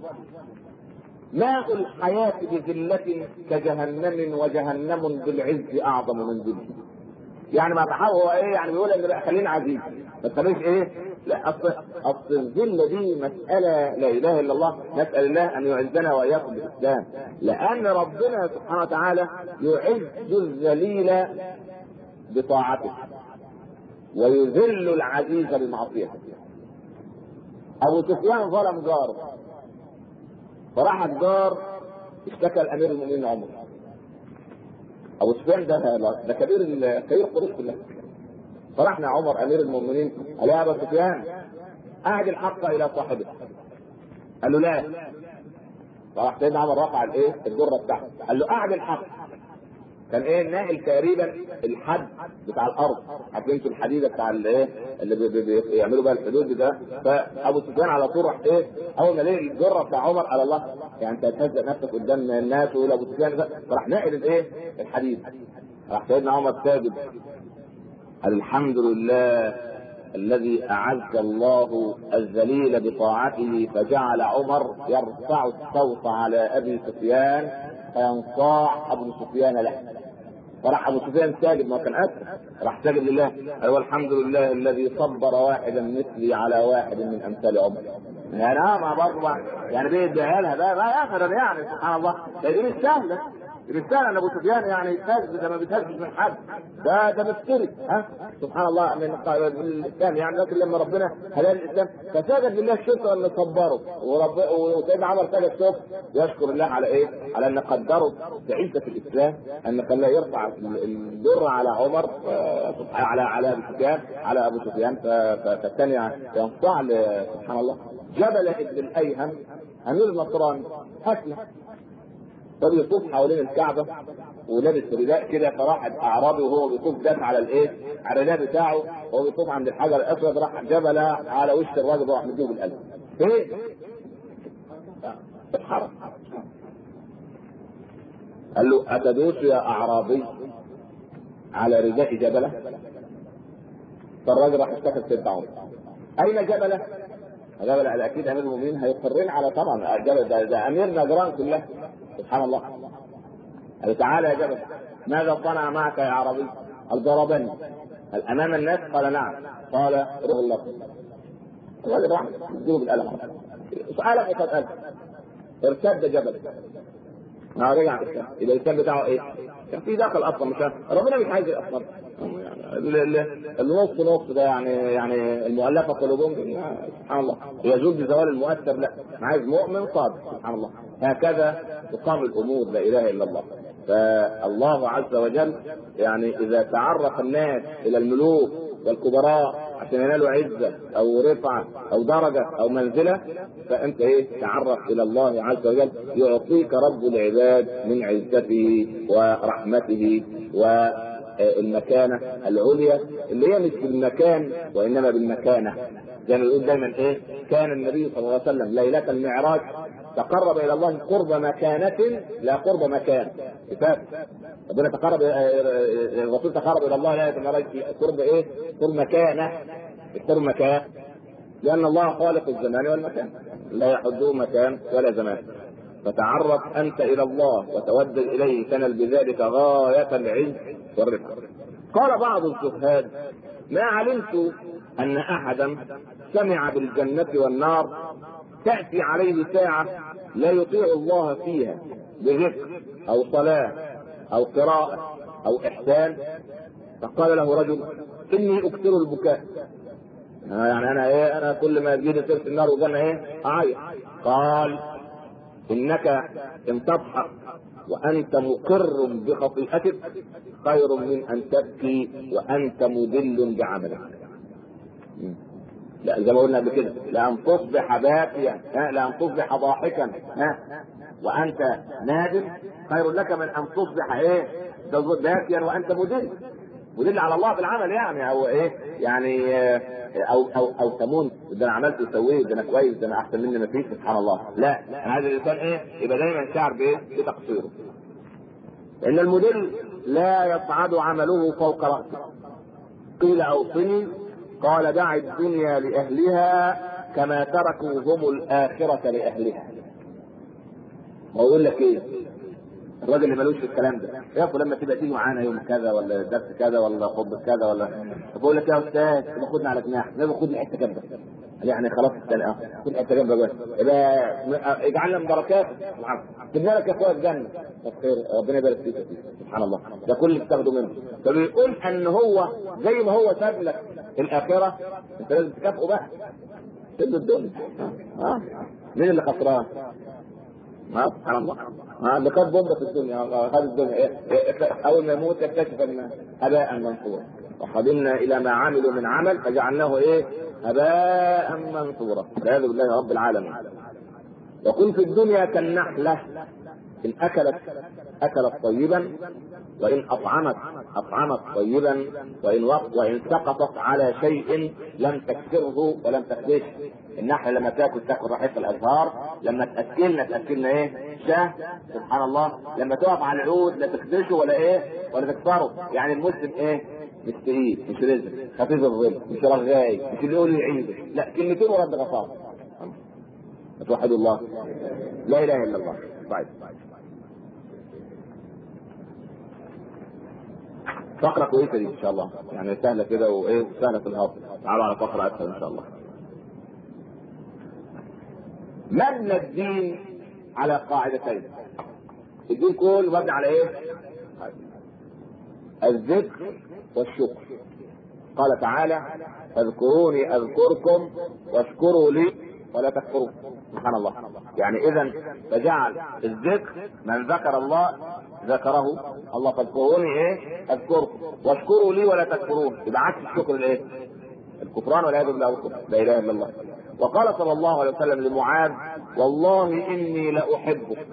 ماء الحياة بذلة كجهنم وجهنم بالعز أعظم من ذل يعني ما تحاول هو ايه يعني بيقول ان خلينا عزيز ما تخليش ايه لا اصل اصل الذله دي مساله لا اله الا الله نسال الله ان يعزنا واياكم بالاسلام لان ربنا سبحانه وتعالى يعز الذليل بطاعته ويذل العزيز بمعصيته ابو سفيان ظلم جاره فراح الجار اشتكى الامير المؤمنين عمر ابو سفيان ده ده كبير كبير قريش كلها فرحنا عمر امير المؤمنين قال يا ابا سفيان اعد الحق الى صاحبه قال له لا فراح سيدنا عمر رفع الايه الجره بتاعته قال له اعد الحق كان ايه ناقل تقريبا الحد بتاع الارض عارفين انتوا الحديده بتاع الايه اللي بي بي بيعملوا بقى الحدود ده فابو سفيان على طول راح ايه اول ما لقي الجره بتاع عمر على الله يعني انت هتهزق نفسك قدام الناس ويقول ابو سفيان فراح ناقل الايه الحديد راح سيدنا عمر ساجد قال الحمد لله الذي اعز الله الذليل بطاعته فجعل عمر يرفع الصوت على ابي سفيان فينصاع ابو سفيان له فراح ابو سفيان ساجد ما كان اسر راح ساجد لله قال والحمد لله الذي صبر واحدا مثلي على واحد من امثال عمر يعني اه ما برضه يعني بيديها لها ده ما ياخذ يعني سبحان الله ده دي مش سهله رسالة ان ابو سفيان يعني يتهز ده ما بيتهزش من حد ده ده مفتري ها سبحان الله من الاسلام يعني لكن لما ربنا هداه الاسلام فسجد لله الشكر ان صبره ورب وسيدنا عمر سجد الشكر يشكر الله على ايه؟ على ان قدره بعزه في الاسلام ان خلاه يرفع الدر على عمر على على ابو سفيان على ابو سفيان فالثاني ينصاع سبحان الله جبل ابن الايهم امير النصراني حسنه فبيطوف حوالين الكعبة ولابس رداء كده فراح اعرابي وهو بيطوف داس على الايه؟ على الرداء بتاعه وهو بيطوف عند الحجر الاسود راح جبل على وش الراجل وراح مديه بالقلب. فين؟ في الحرم. قال له أتدوس يا أعرابي على رداء جبلة؟ فالراجل راح اشتكى سيدنا عمر. أين جبلة؟ جبل اكيد امير المؤمنين هيقرين على طبعا جبل ده, ده امير نجران كلها سبحان الله قال تعالى يا جبل ماذا صنع معك يا عربي؟ قال ضربني قال امام الناس قال نعم قال روح الله الراجل راح يديله بالقلم سؤالك وقد قال ارتد جبل اه رجع يبقى الكتاب بتاعه ايه؟ كان في داخل اصلا مش ربنا مش عايز اصلا النص نص ده يعني يعني المؤلفه قلوبهم سبحان الله يزول بزوال المؤثر لا انا عايز مؤمن صادق سبحان الله هكذا تقام الامور لا اله الا الله فالله عز وجل يعني اذا تعرف الناس الى الملوك والكبراء عشان ينالوا عزه او رفعه او درجه او منزله فانت ايه تعرف الى الله عز وجل يعطيك رب العباد من عزته ورحمته والمكانه العليا اللي هي مش بالمكان وانما بالمكانه زي ما بيقول دايما ايه كان النبي صلى الله عليه وسلم ليله المعراج تقرب الى الله قرب مكانه لا قرب مكان كتاب ربنا تقرب الرسول تقرب الى الله ليله المعراج قرب ايه؟ قرب مكانه قرب مكان لان الله خالق الزمان والمكان لا يحده مكان ولا زمان فتعرف انت الى الله وتودد اليه تنل بذلك غايه العز والرفق قال بعض الزهاد ما علمت ان احدا سمع بالجنه والنار تأتي عليه ساعة لا يطيع الله فيها بذكر أو صلاة أو قراءة أو إحسان فقال له رجل إني أكثر البكاء يعني أنا إيه أنا كل ما تجيني سيرة النار والجنة إيه أعيط قال إنك إن تضحك وأنت مقر بخطيئتك خير من أن تبكي وأنت مذل بعملك لا زي ما قلنا قبل كده لان تصبح باكيا لان تصبح ضاحكا ها وانت نادم خير لك من ان تصبح ايه باكيا وانت مدل مدل على الله بالعمل يعني او ايه يعني او او او تمون ده انا عملت وسويت ده انا كويس ده انا احسن مني ما فيش سبحان الله لا انا عايز الانسان ايه يبقى دايما شعر بايه بتقصيره ان المدل لا يصعد عمله فوق راسه قيل اوصني قال دع الدنيا لأهلها كما تركوا هم الآخرة لأهلها. وأقول لك إيه؟ الراجل اللي ملوش في الكلام ده، يا فلان لما تبقى تيجي معانا يوم كذا ولا درس كذا ولا خطبة كذا ولا بقول لك يا أستاذ تبقى خدنا على جناح، لازم خدني حتة جنبك. يعني خلاص السنة خد حتة جنبك بس. يبقى اجعلنا من بركاته جبنا لك يا اخويا الجنة. طب خير ربنا يبارك فيك سبحان الله ده كل اللي بتاخده منه. فبيقول ان هو زي ما هو ساب لك الاخره انت لازم تكافئه بقى سيب الدنيا ها مين اللي خسران؟ ها سبحان الله ها اللي خد بومبه في الدنيا خد الدنيا اول ما يموت يكتشف ان هباء منصورا وقدمنا الى ما عملوا من عمل فجعلناه ايه؟ هباء منصورا والعياذ بالله رب العالمين وكن في الدنيا كالنحله ان اكلت اكلت طيبا وان اطعمت اطعمت طيبا وان وقت وان سقطت على شيء لم تكسره ولم تخدشه النحله لما تاكل تاكل رحيق الازهار لما تاكلنا تاكلنا ايه؟ شاه سبحان الله لما تقف على العود لا تخدشه ولا ايه؟ ولا تكسره يعني المسلم ايه؟ مش تقيل مش رزق خفيف الظل مش رغاي مش اللي يقول يعيده لا كلمتين ورد غفار توحدوا الله لا اله الا الله طيب فقرة كويسة دي إن شاء الله، يعني سهلة كده وإيه سهلة في الهضم، تعالوا على فقرة أسهل إن شاء الله. مبنى الدين على قاعدتين. الدين كله مبني على إيه؟ الذكر والشكر. قال تعالى: اذكروني أذكركم واشكروا لي ولا تكفروا. سبحان الله. يعني إذا فجعل الذكر من ذكر الله ذكره الله فاذكروني ايه؟ اذكركم واشكروا لي ولا تكفرون يبقى عكس الشكر الايه؟ الكفران والعياذ بالله لا اله الا الله وقال صلى الله عليه وسلم لمعاذ والله اني لاحبك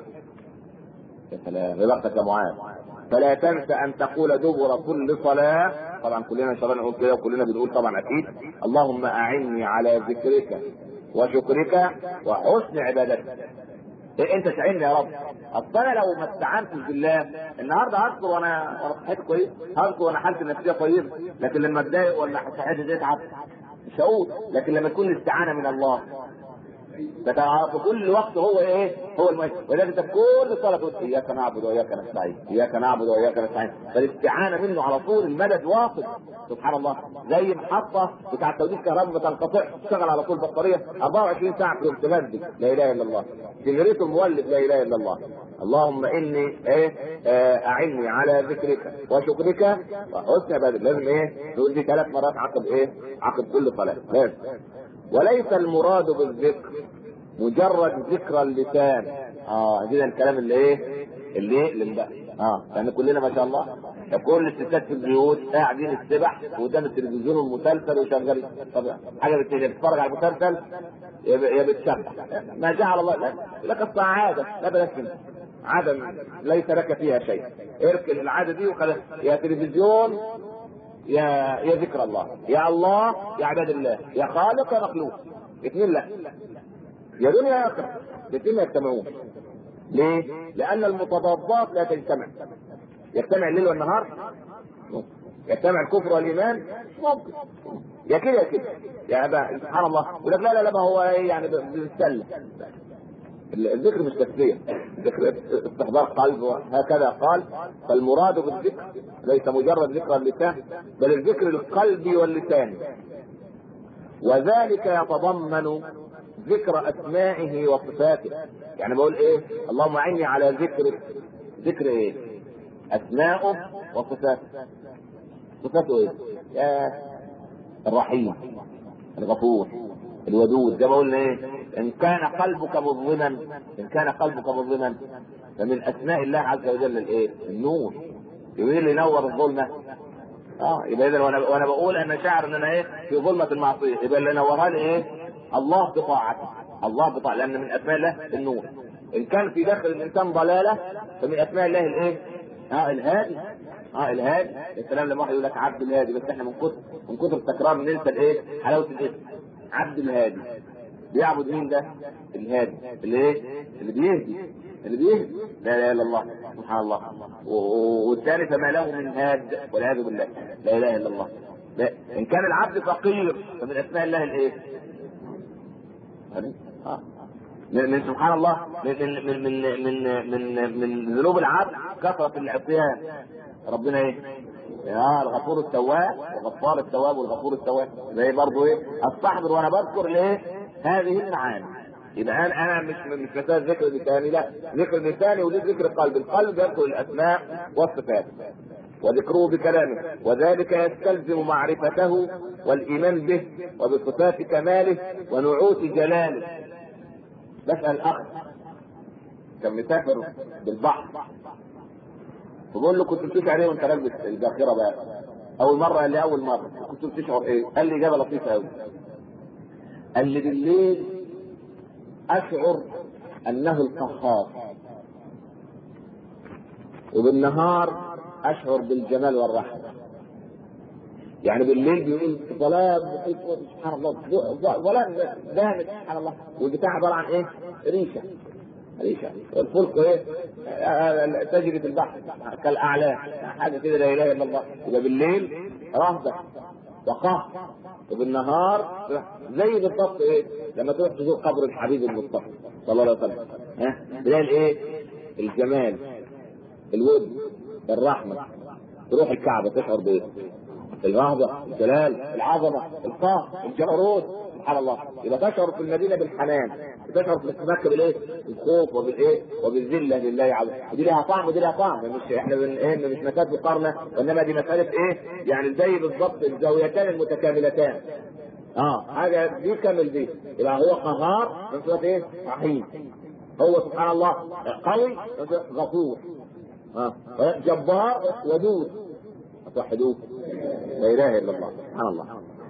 يا سلام يا بختك يا معاذ فلا تنس ان تقول دبر كل صلاه طبعا كلنا ان شاء الله نقول كده وكلنا بنقول طبعا اكيد اللهم اعني على ذكرك وشكرك وحسن عبادتك إيه انت تعيني يا رب اصل انا لو ما استعنتش بالله النهارده هذكر وانا وانا صحتي كويس هذكر وانا حالتي النفسيه كويسه لكن لما اتضايق ولا صحتي تتعب مش هقول لكن لما تكون الاستعانه من الله في كل وقت هو ايه؟ هو المهم ولذلك انت في كل صلاه تقول اياك نعبد واياك نستعين، اياك نعبد واياك نستعين، فالاستعانه منه على طول المدد واصل سبحان الله زي محطه بتاع توليد كهرباء ما تنقطعش تشتغل على طول بطاريه 24 ساعه في تبدل لا اله الا الله جنريتور مولد لا اله الا الله اللهم اني ايه آه اعني على ذكرك وشكرك وحسن عبادتك لازم ايه تقول دي ثلاث مرات عقب ايه عقب كل صلاه لازم وليس المراد بالذكر مجرد ذكر اللسان اه كده الكلام اللي ايه اللي يقلم بقى اه يعني كلنا ما شاء الله كل الستات في البيوت قاعدين السبح قدام التلفزيون المسلسل وشغالين طب حاجه بتتفرج على المسلسل يا بتشبح ما جعل الله لا لك السعاده لا بلاش منها عادة ليس لك فيها شيء اركن العادة دي وخلاص يا تلفزيون يا يا ذكر الله يا الله يا عباد الله يا خالق يا مخلوق اثنين لا يا دنيا يا اخره الاثنين ما يجتمعون ليه؟ لأن المتضادات لا تجتمع يجتمع الليل والنهار يجتمع الكفر والإيمان ممكن يا كده يا كده يا أبا سبحان الله يقول لك لا لا لا ما هو ايه يعني بيتسلى الذكر مش تسلية ذكر استحضار قلب هكذا قال فالمراد بالذكر ليس مجرد ذكر اللسان بل الذكر القلب واللسان وذلك يتضمن ذكر اسمائه وصفاته يعني بقول ايه اللهم اعني على ذكرك ذكر ايه اسماؤه وصفاته صفاته ايه يا الرحيم الغفور الودود ده بقول ايه ان كان قلبك مظلما ان كان قلبك مظلما فمن اسماء الله عز وجل الايه النور يقول اللي ينور الظلمه اه يبقى اذا وانا وانا بقول انا شاعر ان انا ايه في ظلمه المعصيه يبقى اللي نورها لي ايه الله بطاعته الله بطاعته لان من اسماء الله النور ان كان في داخل الانسان ضلاله فمن اسماء الله الايه اه الهادي اه الهادي الكلام لما واحد يقول لك عبد الهادي بس احنا من كتر من كتر التكرار ننسى الايه حلاوه الاسم عبد الهادي بيعبد مين ده؟ الهادي اللي ايه؟ اللي بيهدي اللي بيهدي لا اله الا الله سبحان الله والثاني فما له من هاد والعياذ بالله لا اله الا الله لا. ان كان العبد فقير فمن اسماء الله الايه؟ آه. من, من سبحان الله من من من من من, من ذنوب العبد كثرة العصيان ربنا ايه؟ يا الغفور التواب وغفار التواب والغفور التواب زي برضه ايه؟ استحضر وانا بذكر ليه؟ هذه المعاني يبقى انا انا مش مش مسألة ذكر لساني لا ذكر لساني وليه ذكر القلب القلب يذكر الاسماء والصفات وذكره بكلامه وذلك يستلزم معرفته والايمان به وبصفات كماله ونعوت جلاله بسأل اخ كان مسافر بالبحر فبقول له كنت بتشعر ايه وانت راكب الباخره بقى اول مره قال لي اول مره كنت بتشعر ايه قال لي اجابه لطيفه قوي قال لي بالليل اشعر انه القهار وبالنهار اشعر بالجمال والرحمه يعني بالليل بيقول ظلام سبحان الله ظلام دامت سبحان الله والبتاع عباره عن ايه؟ ريشه ريشه والفلك ايه؟ تجري في البحر كالاعلام حاجه كده لا اله الا الله يبقى بالليل رهبه وقهر وبالنهار زي بالضبط ايه لما تروح تزور قبر الحبيب المصطفى صلى الله عليه وسلم ها تلاقي الايه الجمال الود الرحمه تروح الكعبه تشعر بايه الرهبه الجلال العظمه القهر الجبروت سبحان الله يبقى تشعر في المدينه بالحنان تشعر في مكه بالايه؟ بالخوف وبالايه؟ وبالذله لله عز وجل ودي لها طعم ودي لها طعم مش احنا من ايه مش مساله مقارنه وانما دي مساله ايه؟ يعني زي بالضبط الزاويتان المتكاملتان اه حاجه دي كامل دي يبقى هو قهار من صفه ايه؟ رحيم هو سبحان الله قوي غفور اه جبار ودود توحدوه لا اله الا الله سبحان الله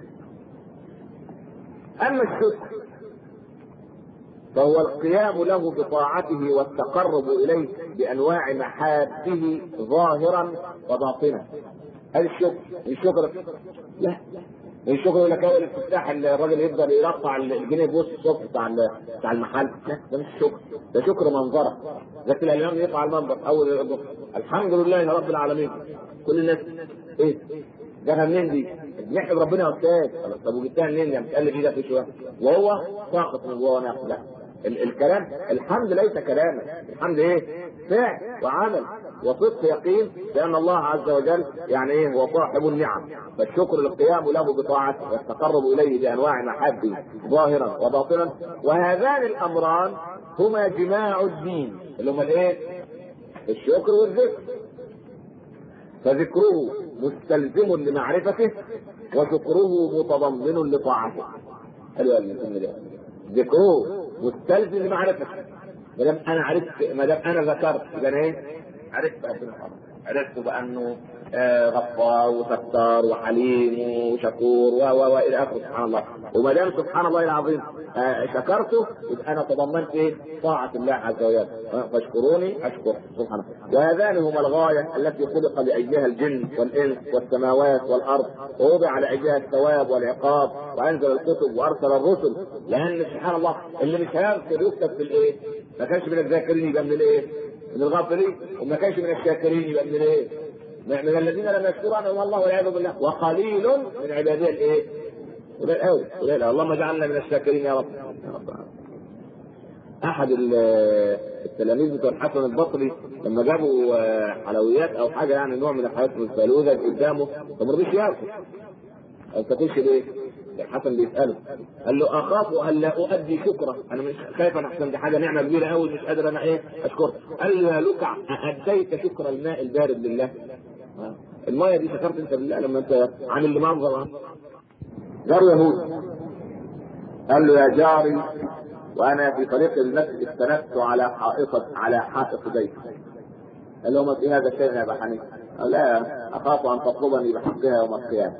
اما الشكر فهو القيام له بطاعته والتقرب اليه بانواع محابه ظاهرا وباطنا هذا الشكر الشكر لا الشكر يقول لك اول الافتتاح الراجل يفضل يقطع الجنيه بوس الصبح بتاع بتاع المحل لا ده مش شكر ده شكر منظره لكن الامام يطلع المنبر اول يقول الحمد لله رب العالمين كل الناس ايه جابها منين دي؟ نحمد ربنا يا استاذ طب وجبتها منين يعني بتقلب ايدك في شويه وهو ساقط من جوه نفسه لا الكلام الحمد ليس كلاما الحمد ايه فعل وعمل وصدق يقين لان الله عز وجل يعني ايه هو صاحب النعم فالشكر القيام له بطاعته والتقرب اليه بانواع محبه ظاهرا وباطنا وهذان الامران هما جماع الدين اللي هما الايه الشكر والذكر فذكره مستلزم لمعرفته وشكره متضمن لطاعته حلو ذكره مستلزم لمعرفته ما دام انا عرفت ما دام انا ذكرت يبقى انا ايه؟ عرفت ربنا عرفت بانه آه غفار وستار وحليم وشكور و و الى اخره سبحان الله وما دام سبحان الله العظيم آه شكرته يبقى انا تضمنت ايه؟ طاعه الله عز وجل فاشكروني اشكر سبحانه وهذان هما الغايه التي خلق لاجلها الجن والانس والسماوات والارض ووضع لاجلها الثواب والعقاب وانزل الكتب وارسل الرسل لان سبحان الله اللي مش هيغفر يكتب في الايه؟ ما كانش من الذاكرين يبقى من الايه؟ من الغافلين وما كانش من الشاكرين يبقى من الايه؟ من الذين لم يشكروا انعم الله والعياذ بالله وقليل من عباده الايه؟ قليل قوي قليل اللهم اجعلنا من الشاكرين يا رب يا رب احد التلاميذ بتوع الحسن البصري لما جابوا حلويات او حاجه يعني نوع من الحلويات الفلوذه قدامه فما رضيش ياكل او تاكلش ليه؟ الحسن بيساله قال له اخاف ان لا اؤدي شكره انا مش خايف انا احسن دي حاجه نعمه كبيره قوي مش قادر انا ايه اشكر قال له يا لكع اديت شكر الماء البارد لله المايه دي شكرت انت بالله لما انت عامل لي منظر جار يهود قال له يا جاري وانا في طريق المسجد استندت على حائط على حائط بيتي قال له ما في هذا شيء يا ابا حنيفه قال لا اخاف ان تطلبني بحقها يوم القيامه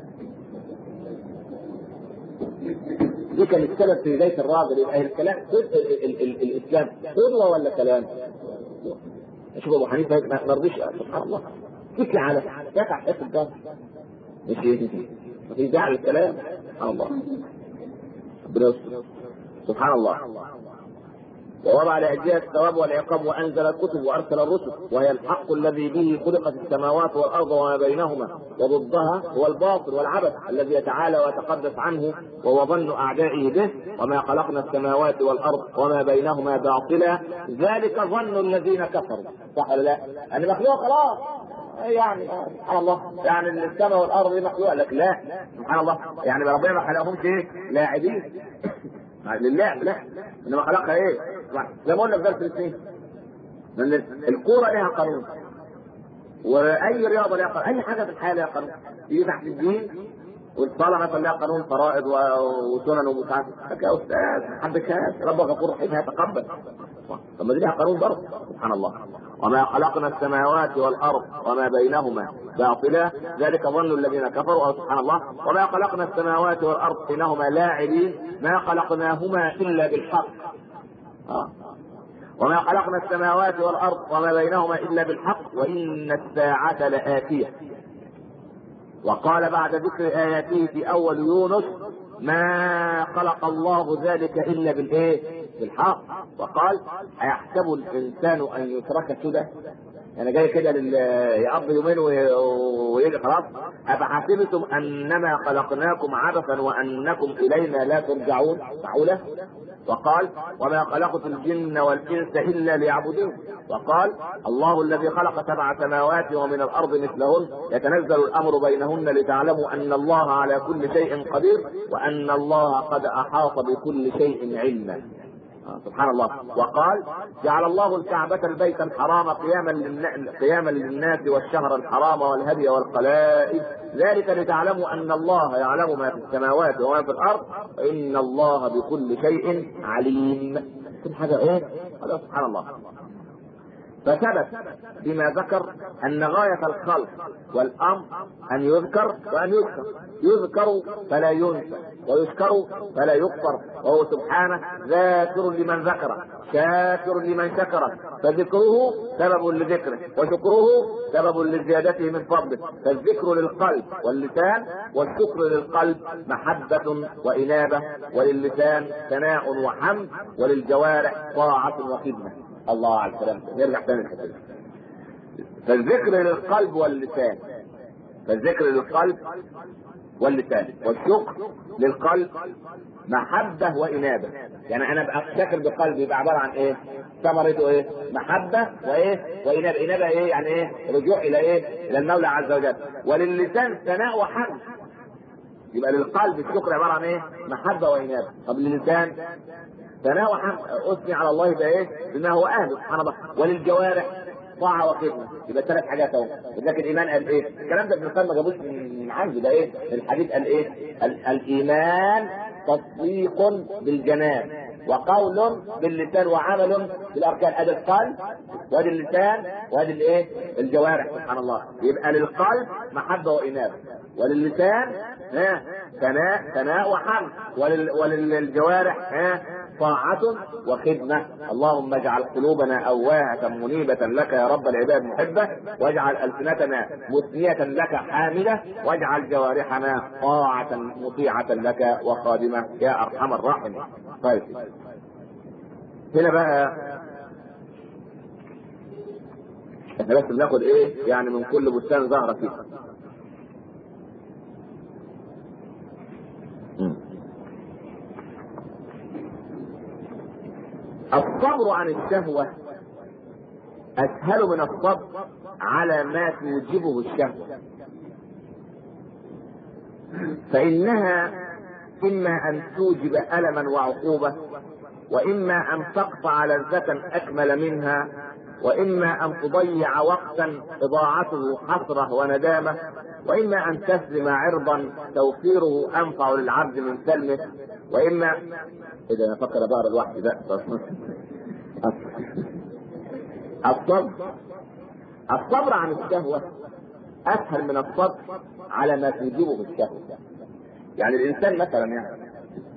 دي كان السبب في بدايه الراجل يبقى الكلام الاسلام قدوه ولا كلام؟ شوف ابو حنيفه ما رضيش سبحان الله تكي على يقع في الدار مش ما في داعي للكلام سبحان الله ربنا سبحان الله ووضع لأجلها الثواب والعقاب وأنزل الكتب وأرسل الرسل وهي الحق الذي به خلقت السماوات والأرض وما بينهما وضدها هو الباطل والعبث الذي يتعالى ويتقدس عنه وهو ظن أعدائه به وما خلقنا السماوات والأرض وما بينهما باطلا ذلك ظن الذين كفروا صح ولا لا؟ أن مخلوق خلاص يعني سبحان الله يعني السماء والارض دي مخلوقه لك لا سبحان الله يعني ربنا ما خلقهمش ايه؟ لاعبين للعب لا انما خلقها ايه؟ زي ما قلنا في درس الاثنين ان الكوره لها قانون واي رياضه لها قانون اي حاجه في الحياه لها قانون تيجي تحت الدين والصلاه مثلا لها قانون فرائض وسنن ومساعات يا استاذ ما حبكهاش رب غفور رحيم هيتقبل طب ما دي لها قانون برضه سبحان الله وما خلقنا السماوات والارض وما بينهما باطلا ذلك ظن الذين كفروا او سبحان الله وما خلقنا السماوات والارض بينهما لاعبين ما خلقناهما الا بالحق آه. وما خلقنا السماوات والارض وما بينهما الا بالحق وان الساعه لاتيه وقال بعد ذكر اياته في اول يونس ما خلق الله ذلك الا بالايه؟ بالحق وقال ايحسب الانسان ان يترك سدى انا جاي كده لل يقضي يومين وي- ويجي خلاص افحسبتم انما خلقناكم عبثا وانكم الينا لا ترجعون معقوله وقال وما خلقت الجن والانس الا ليعبدون وقال الله الذي خلق سبع سماوات ومن الارض مثلهن يتنزل الامر بينهن لتعلموا ان الله على كل شيء قدير وان الله قد احاط بكل شيء علما آه، سبحان الله وقال جعل الله الكعبة البيت الحرام قياما للنا... قياما للناس والشهر الحرام والهدي والقلائد ذلك لتعلموا ان الله يعلم ما في السماوات وما في الارض وان الله بكل شيء عليم كل حاجة ايه؟ هذا سبحان الله فثبت بما ذكر ان غاية الخلق والامر ان يذكر وان يذكر يذكر فلا ينسى ويذكر فلا يكفر وهو سبحانه ذاكر لمن ذكره شاكر لمن شكره فذكره سبب لذكره وشكره سبب لزيادته من فضله فالذكر للقلب واللسان والشكر للقلب محبة وإنابة وللسان ثناء وحمد وللجوارح طاعة وخدمة الله على الكلام نرجع تاني الحته دي. فالذكر للقلب واللسان فالذكر للقلب واللسان والشكر للقلب محبة وإنابة يعني أنا أبقى شاكر بقلبي يبقى عبارة عن إيه؟ ثمرته إيه؟ محبة وإيه؟ وإنابة إنابة إيه؟ يعني إيه؟ رجوع إلى إيه؟ إلى المولى عز وجل وللسان ثناء وحمد يبقى للقلب الشكر عبارة عن إيه؟ محبة وإنابة طب للسان ثناء وحمد اثني على الله يبقى ايه؟ بما هو اهله سبحان الله وللجوارح طاعه وخدمه يبقى ثلاث حاجات اهو لكن الايمان قال ايه؟ الكلام ده ابن القيم ما جابوش من من عندي ده ايه؟ الحديث قال ايه؟ ال- الايمان تصديق بالجنان وقول باللسان وعمل بالاركان ادي القلب وادي اللسان وادي الايه؟ الجوارح سبحان الله يبقى للقلب محبه وانابه وللسان ها ثناء ثناء وحمد ولل وللجوارح ها طاعة وخدمة اللهم اجعل قلوبنا أواهة منيبة لك يا رب العباد محبة واجعل ألسنتنا مثنية لك حامدة واجعل جوارحنا طاعة مطيعة لك وخادمة يا أرحم الراحمين طيب هنا بقى احنا بس بناخد ايه يعني من كل بستان زهرة فيه مم. الصبر عن الشهوة أسهل من الصبر على ما توجبه الشهوة فإنها إما أن توجب ألما وعقوبة وإما أن تقطع لذة أكمل منها وإما أن تضيع وقتا إضاعته حسرة وندامة وإما أن تسلم عرضا توفيره أنفع للعبد من سلمه وإما إذا أنا فكر بقرا لوحدي بقى الصبر الصبر عن الشهوة أسهل من الصبر على ما توجبه الشهوة يعني الإنسان مثلا يعني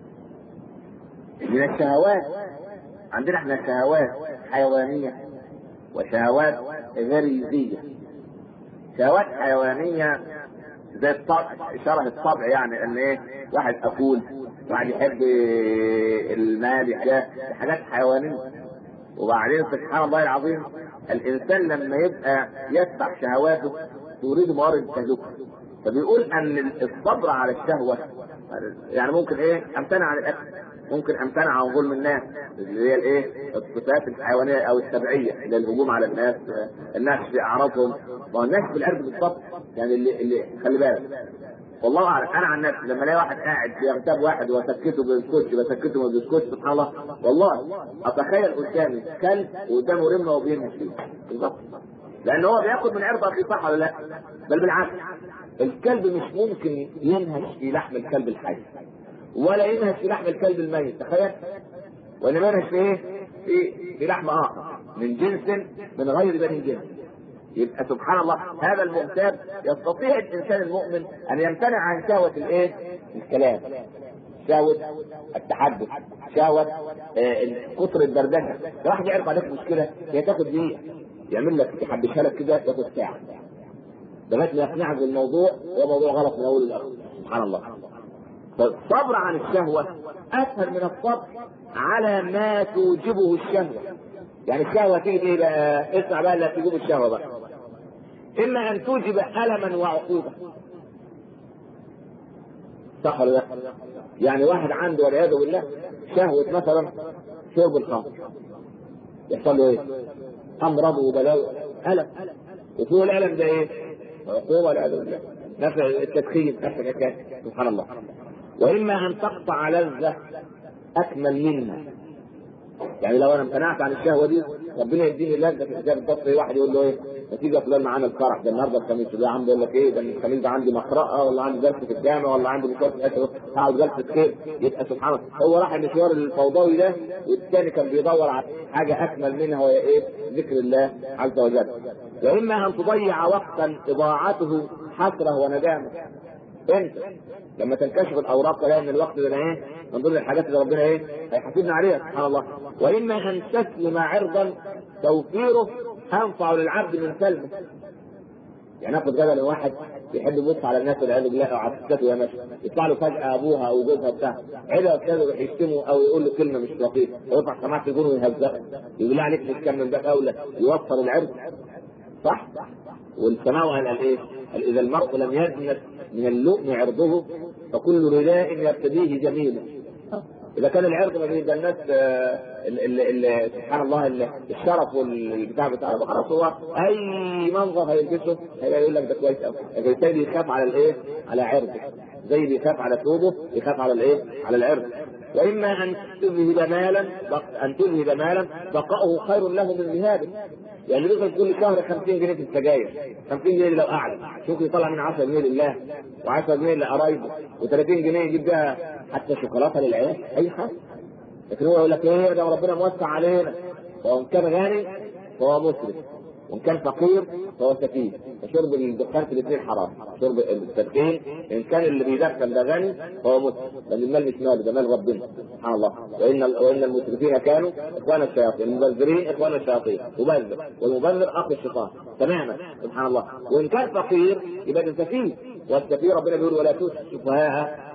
من الشهوات عندنا احنا شهوات حيوانية وشهوات غريزية شهوات حيوانية زي الطبع شره الطبع يعني ان ايه واحد اكول واحد يحب المال ده حاجات حيوانية وبعدين سبحان الله العظيم الانسان لما يبقى يتبع شهواته تريد موارد التهلكه فبيقول ان الصبر على الشهوه يعني ممكن ايه امتنع عن الاكل ممكن امتنع عن ظلم الناس اللي هي الايه الصفات الحيوانيه او السبعيه اللي الهجوم على الناس الناس في اعراضهم ما هو الناس في الارض بالضبط يعني اللي اللي خلي بالك والله اعلم انا عن نفسي لما الاقي واحد قاعد بيغتاب واحد واسكته بيسكتش بسكته ما بيسكتش سبحان الله والله اتخيل قدامي كلب وقدامه رمه وبينهش فيه بالضبط لان هو بياخد من عرض اخيه صح ولا لا؟ بل بالعكس الكلب مش ممكن ينهش في لحم الكلب الحي ولا ينهش في لحم الكلب الميت تخيل وانما ينهش في ايه؟ في في لحم اخر من جنس من غير بني جنس يبقى سبحان الله هذا المغتاب يستطيع الانسان المؤمن ان يمتنع عن شهوه الايه؟ الكلام شهوة التحدث شهوة آه كثر الدردشة لو واحد يعرف عليك مشكلة هي تاخد دقيقة يعمل لك يحبشها لك كده ياخد ساعة لغاية ما يقنعك بالموضوع هو موضوع غلط من أول لآخر سبحان الله فالصبر عن الشهوة أسهل من الصبر على ما توجبه الشهوة يعني الشهوة تيجي ايه بقى اسمع بقى اللي تجيب الشهوة بقى اما ان توجب الما وعقوبه صح ولا لا؟ يعني واحد عنده والعياذ بالله شهوه مثلا شرب الخمر يحصل له ايه؟ امراض وبلاوي الم وفوق الالم ده ايه؟ عقوبه والعياذ بالله نفع التدخين نفع الحكايه سبحان الله واما ان تقطع لذه اكمل منها يعني لو انا امتنعت عن الشهوه دي ربنا يديني لذه في حجاب البطل واحد يقول له ايه نتيجه فلان معانا الفرح ده النهارده الخميس ده عم بيقول لك ايه ده الخميس ده عندي مقرأة ولا عندي درس في الجامع ولا عندي مشوار في هقعد جلسه خير يبقى سبحان الله هو راح المشوار الفوضوي ده والثاني كان بيدور على حاجه اكمل منها وهي ايه؟ ذكر الله عز وجل. واما ان تضيع وقتا اضاعته حسره وندامه. انت لما تنكشف الاوراق تلاقي ان الوقت ده ايه؟ من ضمن الحاجات اللي ربنا ايه؟ هيحاسبنا عليها سبحان الله. واما ان تسلم عرضا توفيره انفع للعبد من سلمه. يعني ناخد جدل واحد يحب يبص على الناس والعياذ بالله او على الستات وهي ماشيه يطلع له فجاه ابوها او جوزها بتاع عيله كده يروح يشتمه او يقول له كلمه مش لطيفه ويرفع سماعه تليفونه ويهزقه يقول له عليك مش كم من باب اولى يوصل العرض صح والسماء قال ايه؟ قال اذا المرء لم يجنس من اللؤم عرضه فكل رداء يرتديه جميل اذا كان العرض ما بين الناس سبحان الله الشرف والبتاع بتاع خلاص هو اي منظر هيلبسه هيبقى يقول لك ده كويس قوي لكن الثاني بيخاف على الايه؟ على عرضه زي بيخاف على ثوبه يخاف على الايه؟ على العرض واما ان تذهب مالا ان تذهب مالا بقاؤه خير له من ذهابه يعني بيصرف كل شهر 50 جنيه في السجاير 50 جنيه لو قعد شوف يطلع من 10 جنيه لله و10 جنيه لقرايبه و30 جنيه يجيب بيها حتى شوكولاته للعيال اي حاجه لكن هو يقول لك ايه ده ربنا موسع علينا وان كان غني فهو مسلم وان كان فقير فهو سفيه فشرب الدخان في الاثنين حرام شرب التدخين ان كان اللي بيدخن ده غني فهو مسلم لان المال مش ماله ده مال ربنا سبحان الله وان وان المسرفين كانوا اخوان الشياطين المبذرين اخوان الشياطين مبذر والمبذر اخو الشيطان تماما سبحان الله وان كان فقير يبقى ده سفيه والسفيه ربنا بيقول ولا تؤتوا السفهاء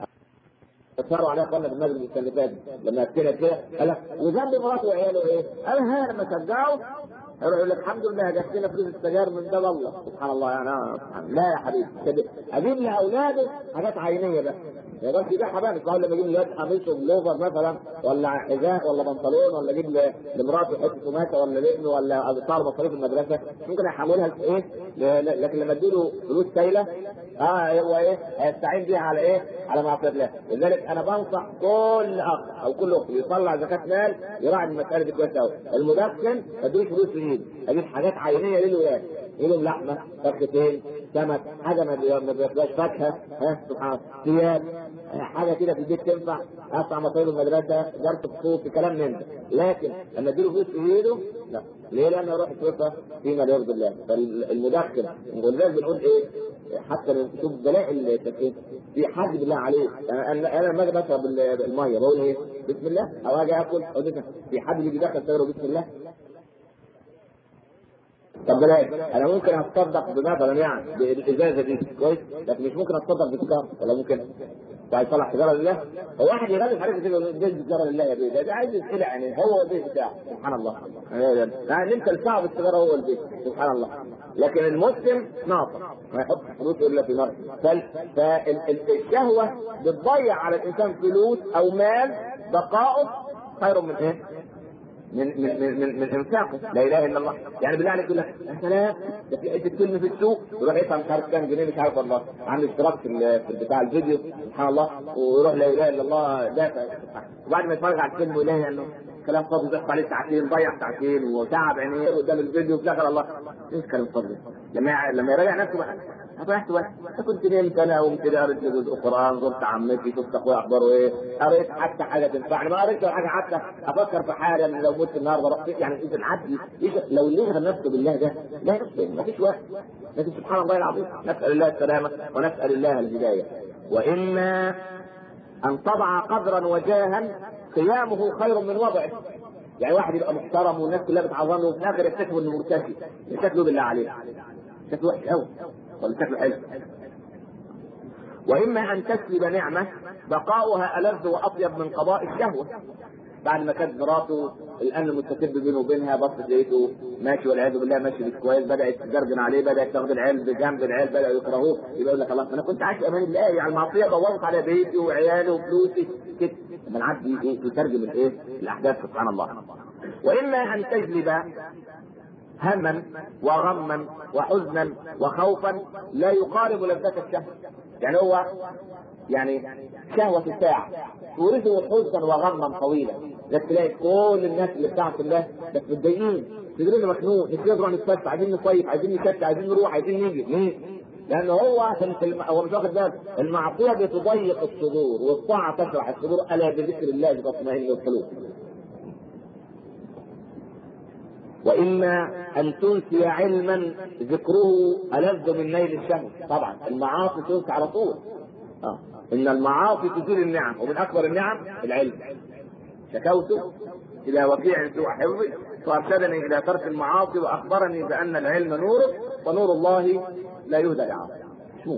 اصروا عليها اخوانا في المجلس المستلفات لما ابتدى كده قال لك وذنب مراته وعياله ايه؟ قال ها لما شجعوا يروح يقول لك الحمد لله جات لنا فلوس السجاير من باب الله سبحان الله يعني آه لا يا حبيبي اجيب لاولاده حاجات عينيه بقى يا بس يبيعها بقى مش معقول لما اجيب لواد قميص وبلوفر مثلا ولا حذاء ولا بنطلون ولا اجيب لمراته حته قماشه ولا لابنه ولا صار مصاريف المدرسه ممكن احولها لايه؟ لكن لما اديله فلوس سايله اه هو ايه؟ هيستعين بيها على ايه؟ على معصيه الله لذلك انا بنصح كل اخ او كل اخت يطلع زكاه مال يراعي المساله دي كويس قوي المدخن ما اديلوش فلوس في ايده اجيب حاجات عينيه للولاد يجيب لحمه فرختين سمك حاجه ما بياكلهاش فاكهه ها سبحان الله ثياب حاجه كده في البيت تنفع ادفع مصاريف المدرسه درس الصوت كلام من ده لكن لما اديله فلوس في ايده لا ليه؟ لانه يروح يصرفها فيما لا يرضي الله فالمدخن ولذلك بنقول ايه؟ حتى نشوف دلائل التدخين في حد بالله عليه يعني انا انا لما اجي بشرب الميه بقول ايه؟ بسم الله او اجي اكل اقول في حد بيجي داخل سيره بسم الله طب بلاش انا ممكن اتصدق مثلا يعني بالازازه دي كويس لكن مش ممكن اتصدق بالسيجاره ولا ممكن عايز يطلع سيجاره لله هو واحد يغلف حاجه كده يقول ده سيجاره لله يا بيه ده عايز يسألع يعني هو البيت بتاعه سبحان الله يعني انت الفاعل بالسيجاره هو البيت سبحان الله لكن المسلم ناطق ما يحط فلوس الا في نار فالشهوه بتضيع على الانسان فلوس او مال بقاؤه خير من ايه؟ من من من من, من انفاقه لا اله الا الله يعني بالله عليك يقول لك يا سلام ده في حته فيلم في السوق يروح يدفع مش عارف كام جنيه مش عارف والله عنده اشتراك في في بتاع الفيديو سبحان الله ويروح لا اله الا الله دافع وبعد ما يتفرج على الفيلم ويلاقي انه كلام فاضي بيحط عليه ساعتين ضيع ساعتين وتعب عينيه قدام الفيديو في الاخر الله ايش كلام فاضي لما لما يراجع نفسه بقى فتحت وقت كنت نمت انا وقمت كده قريت جزء قران زرت عمتي شفت اخويا اخباره ايه قريت حتى حاجه تنفعني ما قريتش حاجه حتى افكر في حاجه لو مت النهارده رحت يعني انت العبد لو اللي يشغل نفسه بالله ده لا يحسن ما فيش وقت لكن سبحان الله العظيم نسال الله السلامه ونسال الله الهدايه واما ان تضع قدرا وجاها قيامه خير من وضعه يعني واحد يبقى محترم والناس كلها بتعظم له وفي الاخر يكتشف انه مرتشي شكله بالله عليه شكله وحش قوي ولا شكله حلو واما ان تسلب نعمه بقاؤها الذ واطيب من قضاء الشهوه بعد ما كانت مراته الامن المستتب بينه وبينها بص لقيته ماشي والعياذ بالله ماشي مش كويس بدات تجرجن عليه بدات تاخد العيال بجنب العيال بداوا يكرهوه يبقى يقول لك خلاص انا كنت عايش امان الله يعني المعصيه دورت على بيتي وعيالي وفلوسي كده لما العبد ايه يترجم الايه الاحداث سبحان الله واما ان تجلب هما وغما وحزنا وخوفا لا يقارب لذة الشهوة يعني هو يعني شهوة الساعة تورثه حزنا وغما طويلا لك تلاقي كل الناس اللي بتاعت الله بس متضايقين صدرنا مخنوق مش نروح نتفسح عايزين نصيف عايزين نشتي عايزين نروح عايزين نيجي ليه؟ لان هو عشان في الم... هو مش واخد باله المعصيه بتضيق الصدور والطاعه تشرح الصدور الا بذكر الله تطمئن القلوب واما ان تنسي علما ذكره الذ من نيل الشمس طبعا المعاصي تنسى على طول آه. ان المعاصي تزيل النعم ومن اكبر النعم العلم شكوت الى وكيع سوء حفظي فارشدني الى ترك المعاصي واخبرني بان العلم نور ونور الله لا يهدى لعاصي شوف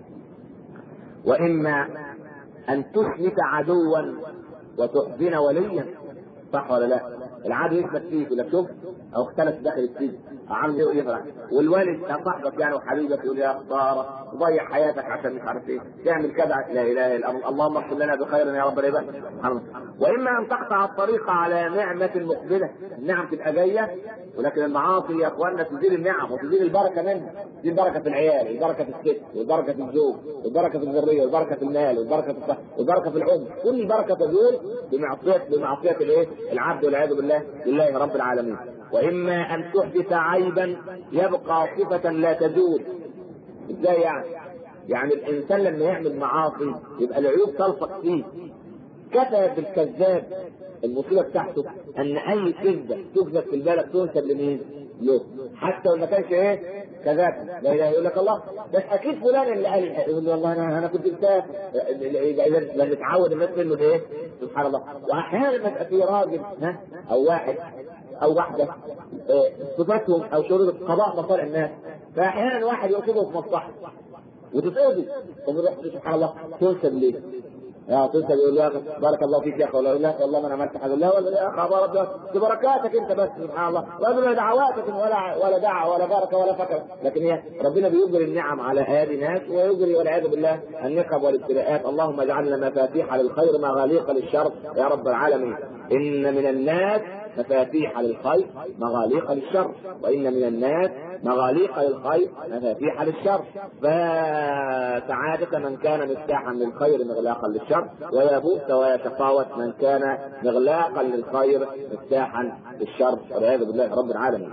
واما ان تثبت عدوا وتحزن وليا صح ولا لا؟ العدو يثبت فيك يقول لك شوف او اختلف داخل السجن عامل ايه يفرح والوالد صاحبك يعني وحبيبك يقول يا خساره تضيع حياتك عشان مش عارف ايه تعمل كذا لا اله الا الله اللهم اغفر لنا بخير يا رب العباد واما ان تقطع الطريق على نعمه مقبله النعم تبقى جايه ولكن المعاصي يا اخواننا تزيل النعم وتزيل البركه منها تزيل البركه في العيال والبركه في الست والبركه في الزوج والبركه في الذريه والبركه في المال والبركه في الصحه والبركه في العمر كل البركه تزول بمعصيه بمعصيه الايه العبد والعياذ بالله لله رب العالمين واما ان تحدث عيبا يبقى صفه لا تزول ازاي يعني؟ يعني الانسان لما يعمل معاصي يبقى العيوب تلصق فيه كفى بالكذاب المصيبه بتاعته ان اي كذبه تكذب في البلد تنسب لمين؟ له حتى لو ما كانش ايه؟ كذاب لا اله يقول لك الله بس اكيد فلان اللي قال يقول والله انا انا كنت مسافر لما اتعود الناس منه ايه؟ سبحان الله واحيانا يبقى في راجل ها او واحد او واحده صفاتهم او شروط قضاء مصالح الناس فاحيانا واحد يقصده في مصلحه وتتقضي وبيروح سبحان الله تنسب ليه؟ يا تنسب يقول له بارك الله فيك يا اخي ولا لا والله ما انا عملت حاجه لا ولا يا اخي بارك ببركاتك انت بس سبحان الله ولا دعواتك ولا ولا دعوه ولا بركه ولا فكر لكن هي ربنا بيجري النعم على هذه الناس ويجري والعياذ بالله النقب والابتلاءات اللهم اجعلنا مفاتيح للخير مغاليق للشر يا رب العالمين ان من الناس مفاتيح للخير مغاليق للشر وان من الناس مغاليق للخير مفاتيح للشر فسعادة من كان مفتاحا للخير مغلاقا للشر ويا بؤس ويا شقاوة من كان مغلاقا للخير مفتاحا للشر والعياذ بالله رب العالمين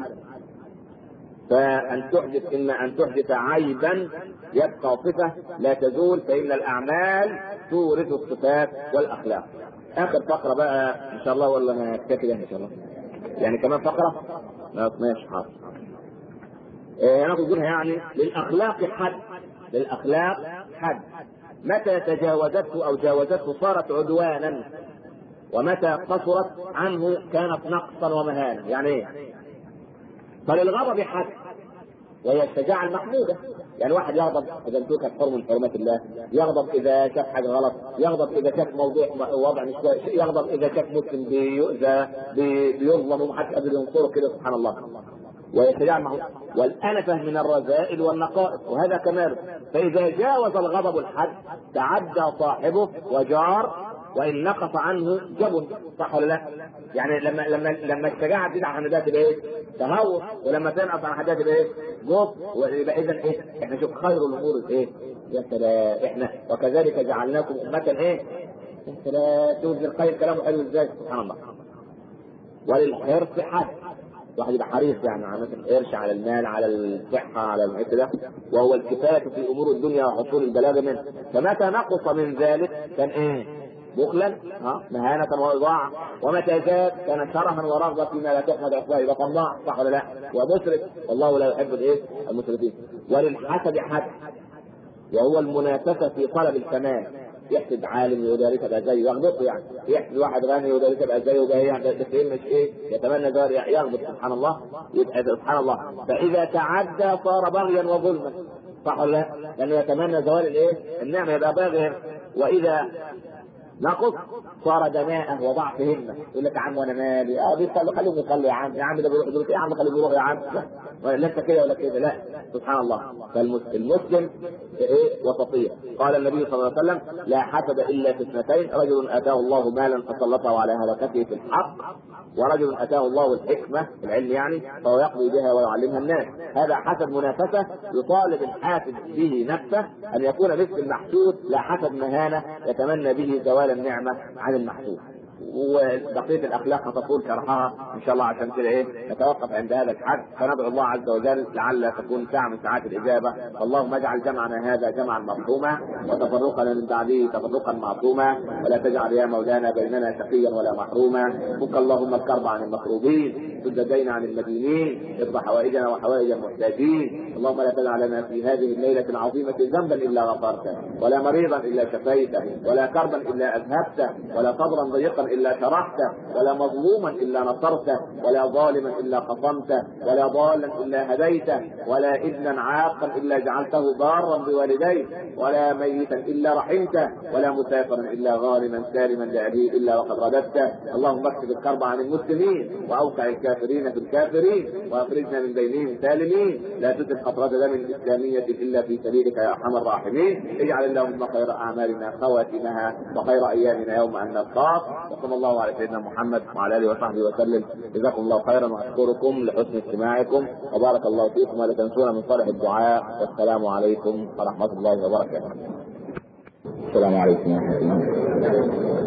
فأن تحدث إما أن تحدث عيبا يبقى صفة لا تزول فإن الأعمال تورث الصفات والأخلاق آخر فقرة بقى إن شاء الله ولا ما كده إن شاء الله يعني كمان فقرة ماشي حاضر ناخذ منها يعني للاخلاق حد للاخلاق حد متى تجاوزته او جاوزته صارت عدوانا ومتى قصرت عنه كانت نقصا ومهانه يعني ايه فللغضب حد وهي الشجاعة المحمودة يعني واحد يغضب إذا انتهكت حرم من حرمات الله يغضب إذا شاف حاجة غلط يغضب إذا شاف موضوع وضع مش كويس يغضب إذا شاف مسلم بيؤذى بيظلم ومحدش قادر ينصره كده سبحان الله ويتجعل معه والأنفة من الرذائل والنقائص وهذا كمال فإذا جاوز الغضب الحد تعدى صاحبه وجار وإن نقص عنه جبن صح ولا لا؟ يعني لما لما لما الشجاعة تزيد عن حدها تبقى إيه؟ تهور ولما تنقص عن حدها تبقى إيه؟ جب ويبقى إذا إيه؟ إحنا شوف خير الأمور إيه؟ يا سلام إحنا وكذلك جعلناكم أمة إيه؟ يا سلام شوف الخير كلامه حلو إزاي سبحان الله وللحرص حد واحد يبقى حريص يعني على مثلا قرش على المال على الصحه على الحته ده وهو الكفايه في امور الدنيا وحصول البلاغه منه فمتى نقص من ذلك كان ايه؟ بخلا ها مهانة وإضاعة ومتى زاد كان شرها ورغبة فيما لا تحمد عقباه يبقى طماع صح ولا لا؟ ومسرف والله لا يحب الايه؟ المسرفين وللحسد حد وهو المنافسة في طلب الكمال يحسد عالم يقول ذلك ابقى زيه يغبطه يعني يحسد واحد غني يقول ذلك ابقى زيه وجاي يعني ده مش ايه يتمنى ذلك يغبط سبحان الله يبقى سبحان الله فاذا تعدى صار بغيا وظلما صح ولا لا؟ لانه يتمنى زوال الايه؟ النعمه يبقى باغيا واذا نقص صار دناءة وضعف همة يقول لك يا عم وانا مالي اه بيصلي خليهم يصلي يا عم يا عم ده بيروح دول يا عم خليهم يروح يا عم لا انت كده ولا كده لا سبحان الله فالمسلم ايه وسطية قال النبي صلى الله عليه وسلم لا حسد الا في اثنتين رجل اتاه الله مالا فسلطه على هلكته في الحق ورجل اتاه الله الحكمه العلم يعني فهو يقضي بها ويعلمها الناس هذا حسد منافسه يطالب الحاسد به نفسه ان يكون مثل المحسود لا حسد مهانه يتمنى به زوال النعمه عن المحسود وبقيه الاخلاق هتطول شرحها ان شاء الله عشان كده ايه نتوقف عند هذا الحد فندعو الله عز وجل لعل تكون ساعه من ساعات الاجابه اللهم اجعل جمعنا هذا جمعا مرحوما وتفرقنا من بعده تفرقا معصوما ولا تجعل يا مولانا بيننا شقيا ولا محروما فك اللهم الكرب عن المكروبين سد الدين عن المدينين اقض حوائجنا وحوائج المحتاجين اللهم لا تدع لنا في هذه الليله العظيمه ذنبا الا غفرته ولا مريضا الا شفيته ولا كربا الا اذهبته ولا صبرا ضيقا الا شرحته ولا مظلوما الا نصرته ولا ظالما الا قصمته ولا ضالا الا هديته ولا ابنا عاقا الا جعلته بارا بوالديه ولا ميتا الا رحمته ولا مسافرا الا غانما سالما لابيه الا وقد رددته اللهم اكشف الكرب عن المسلمين واوسع الكافرين في الكافرين واخرجنا من بينهم سالمين لا تزل خطرة دم اسلامية الا في سبيلك يا ارحم الراحمين اجعل اللهم خير اعمالنا خواتمها وخير ايامنا يوم ان نلقاك وصلى الله على سيدنا محمد وعلى اله وصحبه وسلم جزاكم الله خيرا واشكركم لحسن استماعكم وبارك الله فيكم ولا تنسونا من صالح الدعاء والسلام عليكم ورحمه الله وبركاته. السلام عليكم ورحمه الله.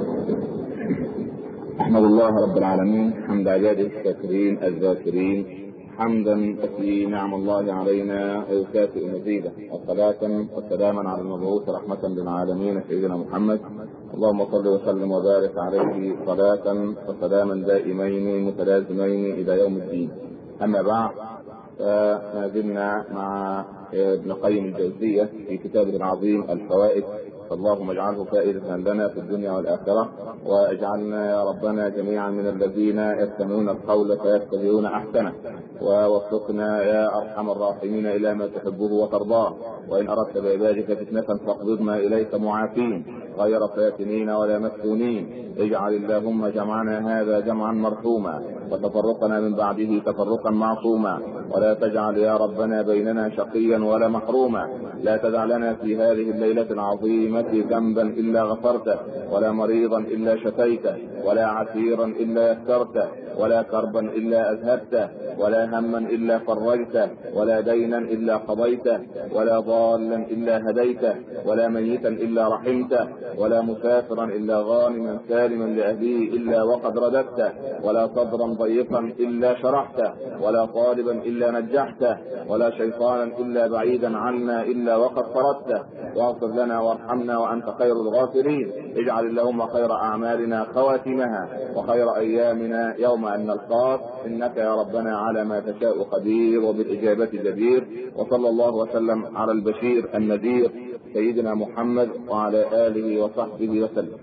احمد الله رب العالمين حمد عباده الشاكرين الذاكرين حمدا تكفي نعم الله علينا ويكافئ مزيدا وصلاة وسلاما على المبعوث رحمة للعالمين سيدنا محمد اللهم صل وسلم وبارك عليه صلاة وسلاما دائمين متلازمين إلى يوم الدين أما بعد فما زلنا مع ابن قيم الجوزية في كتابه العظيم الفوائد فاللهم اجعله فائدة لنا في الدنيا والآخرة واجعلنا يا ربنا جميعا من الذين يستمعون القول فيتبعون أحسنه ووفقنا يا أرحم الراحمين إلى ما تحبه وترضاه وإن أردت بعبادك فتنة فاقبضنا إليك معافين غير فاتنين ولا مفتونين اجعل اللهم جمعنا هذا جمعا مرحوما وتفرقنا من بعده تفرقا معصوما ولا تجعل يا ربنا بيننا شقيا ولا محروما لا تدع لنا في هذه الليلة العظيمة ذنبا إلا غفرته ولا مريضا إلا شفيته ولا عسيرا إلا يسرته ولا كربا إلا أذهبته ولا هما إلا فرجته ولا دينا إلا قضيته ولا ضالا إلا هديته ولا ميتا إلا رحمته ولا مسافرا إلا غانما سالما لأهليه إلا وقد رددته ولا صدرا ضيقا إلا شرحته ولا طالبا إلا نجحته ولا شيطانا إلا بعيدا عنا إلا وقد طردته واغفر لنا وارحمنا وأنت خير الغافرين اجعل اللهم خير أعمالنا خواتمها وخير أيامنا يوم أن نلقاك إنك يا ربنا على ما تشاء قدير وبالإجابة جدير وصلى الله وسلم على البشير النذير سيدنا محمد وعلى آله وصحبه وسلم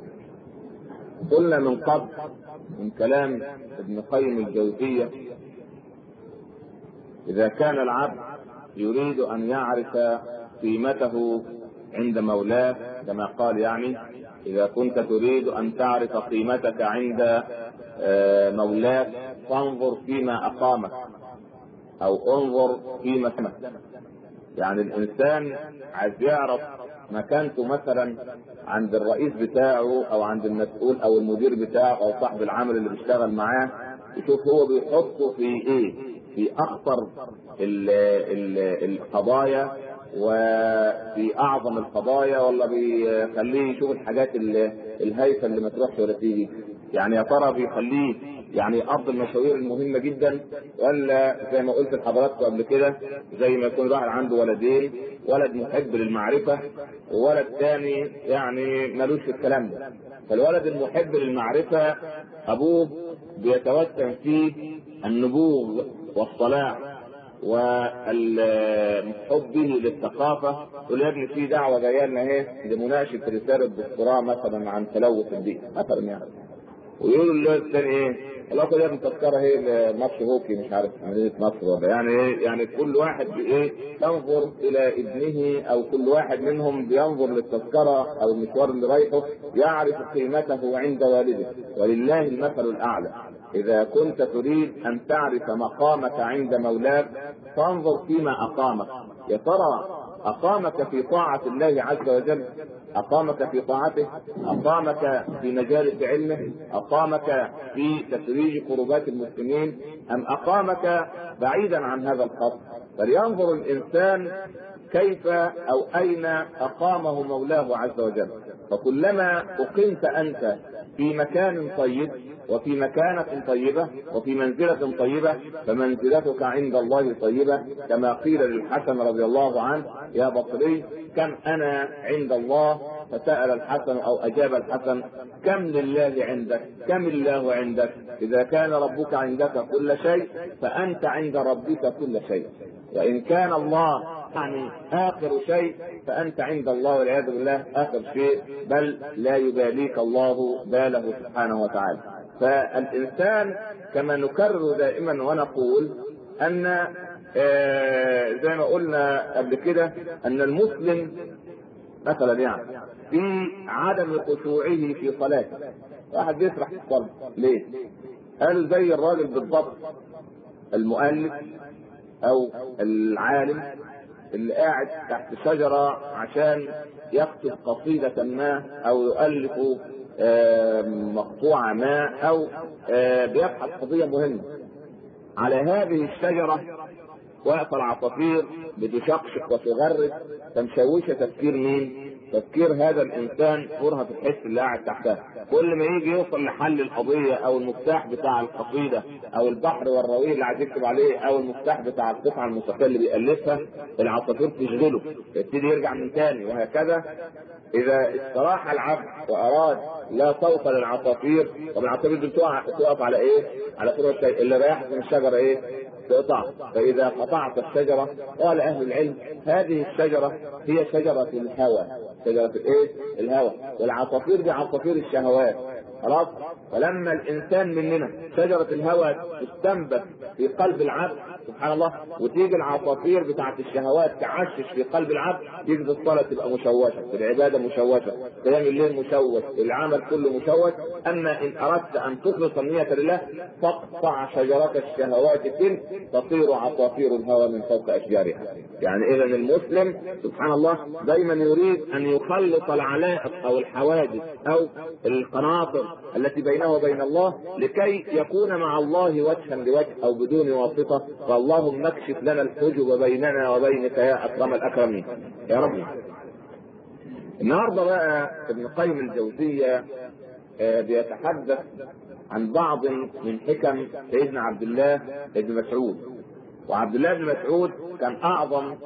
قلنا من قبل من كلام ابن قيم الجوزية إذا كان العبد يريد أن يعرف قيمته عند مولاه كما قال يعني إذا كنت تريد أن تعرف قيمتك عند مولاك فانظر فيما أقامك أو انظر فيما سمك يعني الإنسان عايز يعرف مكانته مثلا عند الرئيس بتاعه او عند المسؤول او المدير بتاعه او صاحب العمل اللي بيشتغل معاه يشوف هو بيحطه في ايه في اخطر ال ال القضايا وفي اعظم القضايا ولا بيخليه يشوف الحاجات الهايفه اللي ما تروحش ولا تيجي يعني يا ترى بيخليه يعني ارض المشاوير المهمه جدا ولا زي ما قلت لحضراتكم قبل كده زي ما يكون واحد عنده ولدين ولد محب للمعرفه وولد ثاني يعني ملوش في الكلام ده فالولد المحب للمعرفه ابوه بيتوسم فيه النبوغ والصلاح وحبه للثقافه يقول يا ابني في دعوه جايه لنا اهي لمناقشه رساله دكتوراه مثلا عن تلوث البيئه مثلا يعني ويقول له الثاني ايه الله خد يا ابني تذكره ايه ماتش هوكي مش عارف مدينه مصر ولا يعني ايه يعني كل واحد بايه ينظر الى ابنه او كل واحد منهم بينظر للتذكره او المشوار اللي رايحه يعرف قيمته عند والده ولله المثل الاعلى اذا كنت تريد ان تعرف مقامك عند مولاك فانظر فيما اقامك يا ترى أقامك في طاعة الله عز وجل أقامك في طاعته أقامك في مجالس علمه أقامك في تفريج كربات المسلمين أم أقامك بعيدا عن هذا الخط فلينظر الإنسان كيف أو أين أقامه مولاه عز وجل فكلما أقمت أنت في مكان طيب وفي مكانة طيبة وفي منزلة طيبة فمنزلتك عند الله طيبة كما قيل للحسن رضي الله عنه يا بصري كم أنا عند الله فسأل الحسن أو أجاب الحسن كم لله عندك كم الله عندك إذا كان ربك عندك كل شيء فأنت عند ربك كل شيء وإن كان الله يعني آخر شيء فأنت عند الله والعياذ بالله آخر شيء بل لا يباليك الله باله سبحانه وتعالى فالإنسان كما نكرر دائما ونقول أن آه زي ما قلنا قبل كده أن المسلم مثلا يعني في عدم خشوعه في صلاته واحد بيسرح في الصلاة ليه؟ قال زي الراجل بالضبط المؤلف أو العالم اللي قاعد تحت شجرة عشان يكتب قصيدة ما أو يؤلف مقطوعة ما أو بيبحث قضية مهمة على هذه الشجرة واقفة العصافير بتشقشق وتغرد فمشوشة تفكير مين؟ تفكير هذا الانسان كرهة الحس اللي قاعد تحتها كل ما يجي يوصل لحل القضية او المفتاح بتاع القصيدة او البحر والرويه اللي عايز يكتب عليه او المفتاح بتاع القطعة الموسيقية اللي بيألفها العصافير تشغله يبتدي يرجع من تاني وهكذا اذا استراح العبد واراد لا صوت للعصافير طب العصافير دي تقع تقف على ايه؟ على فروع الشيء اللي رايح من الشجره ايه؟ تقطع فاذا قطعت الشجره قال اهل العلم هذه الشجره هي شجره الهوى شجره الايه؟ الهوى والعصافير دي عصافير الشهوات خلاص فلما الانسان مننا شجره الهوى تستنبت في قلب العبد سبحان الله وتيجي العصافير بتاعت الشهوات تعشش في قلب العبد تيجي الصلاه تبقى مشوشه العباده مشوشه قيام الليل مشوش العمل كله مشوش اما ان اردت ان تخلص النيه لله فاقطع شجره الشهوات تلك تطير عصافير الهوى من فوق اشجارها يعني اذا المسلم سبحان الله دايما يريد ان يخلص العلائق او الحوادث او القناطر التي بينه وبين الله لكي يكون مع الله وجها لوجه او بدون واسطه فاللهم اكشف لنا الحجب بيننا وبينك يا اكرم الاكرمين يا رب النهارده بقى ابن قيم الجوزيه بيتحدث عن بعض من حكم سيدنا عبد الله بن مسعود وعبد الله بن مسعود كان اعظم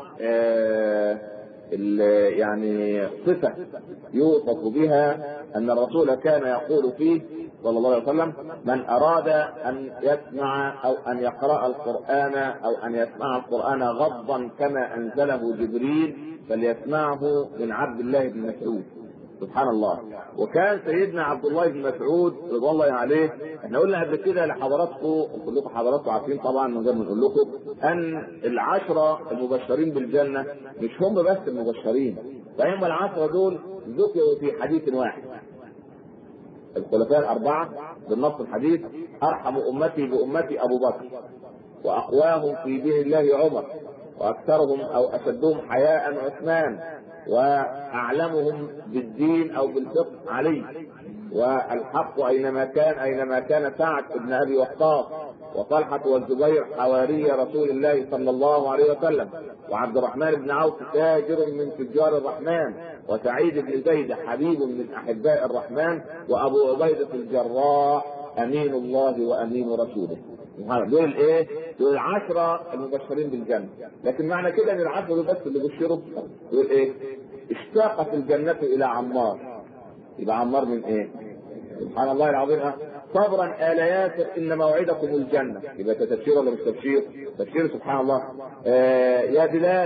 يعني صفه يوصف بها ان الرسول كان يقول فيه صلى الله عليه وسلم من اراد ان يسمع او ان يقرا القران او ان يسمع القران غضا كما انزله جبريل فليسمعه من عبد الله بن مسعود سبحان الله وكان سيدنا عبد الله بن مسعود رضي الله عليه احنا قلنا قبل كده لحضراتكم وكلكم حضراتكم عارفين طبعا من غير ما نقول لكم ان العشره المبشرين بالجنه مش هم بس المبشرين فهم العشره دول ذكروا في حديث واحد الخلفاء الأربعة بالنص الحديث أرحم أمتي بأمتي أبو بكر وأقواهم في دين الله عمر وأكثرهم أو أشدهم حياء عثمان وأعلمهم بالدين أو بالفقه علي والحق أينما كان أينما كان سعد بن أبي وقاص وطلحة والزبير حواري رسول الله صلى الله عليه وسلم وعبد الرحمن بن عوف تاجر من تجار الرحمن وسعيد بن زيد حبيب من أحباء الرحمن وأبو عبيدة الجراح أمين الله وأمين رسوله دول الايه؟ دول العشرة المبشرين بالجنة، لكن معنى كده ان العشرة دول بس اللي بشروا دول ايه؟ اشتاقت الجنة إلى عمار. يبقى عمار من ايه؟ سبحان الله العظيم صبرا آل ياسر إن موعدكم الجنة يبقى تبشير ولا مش تبشير؟ تبشير سبحان الله آه يا بلال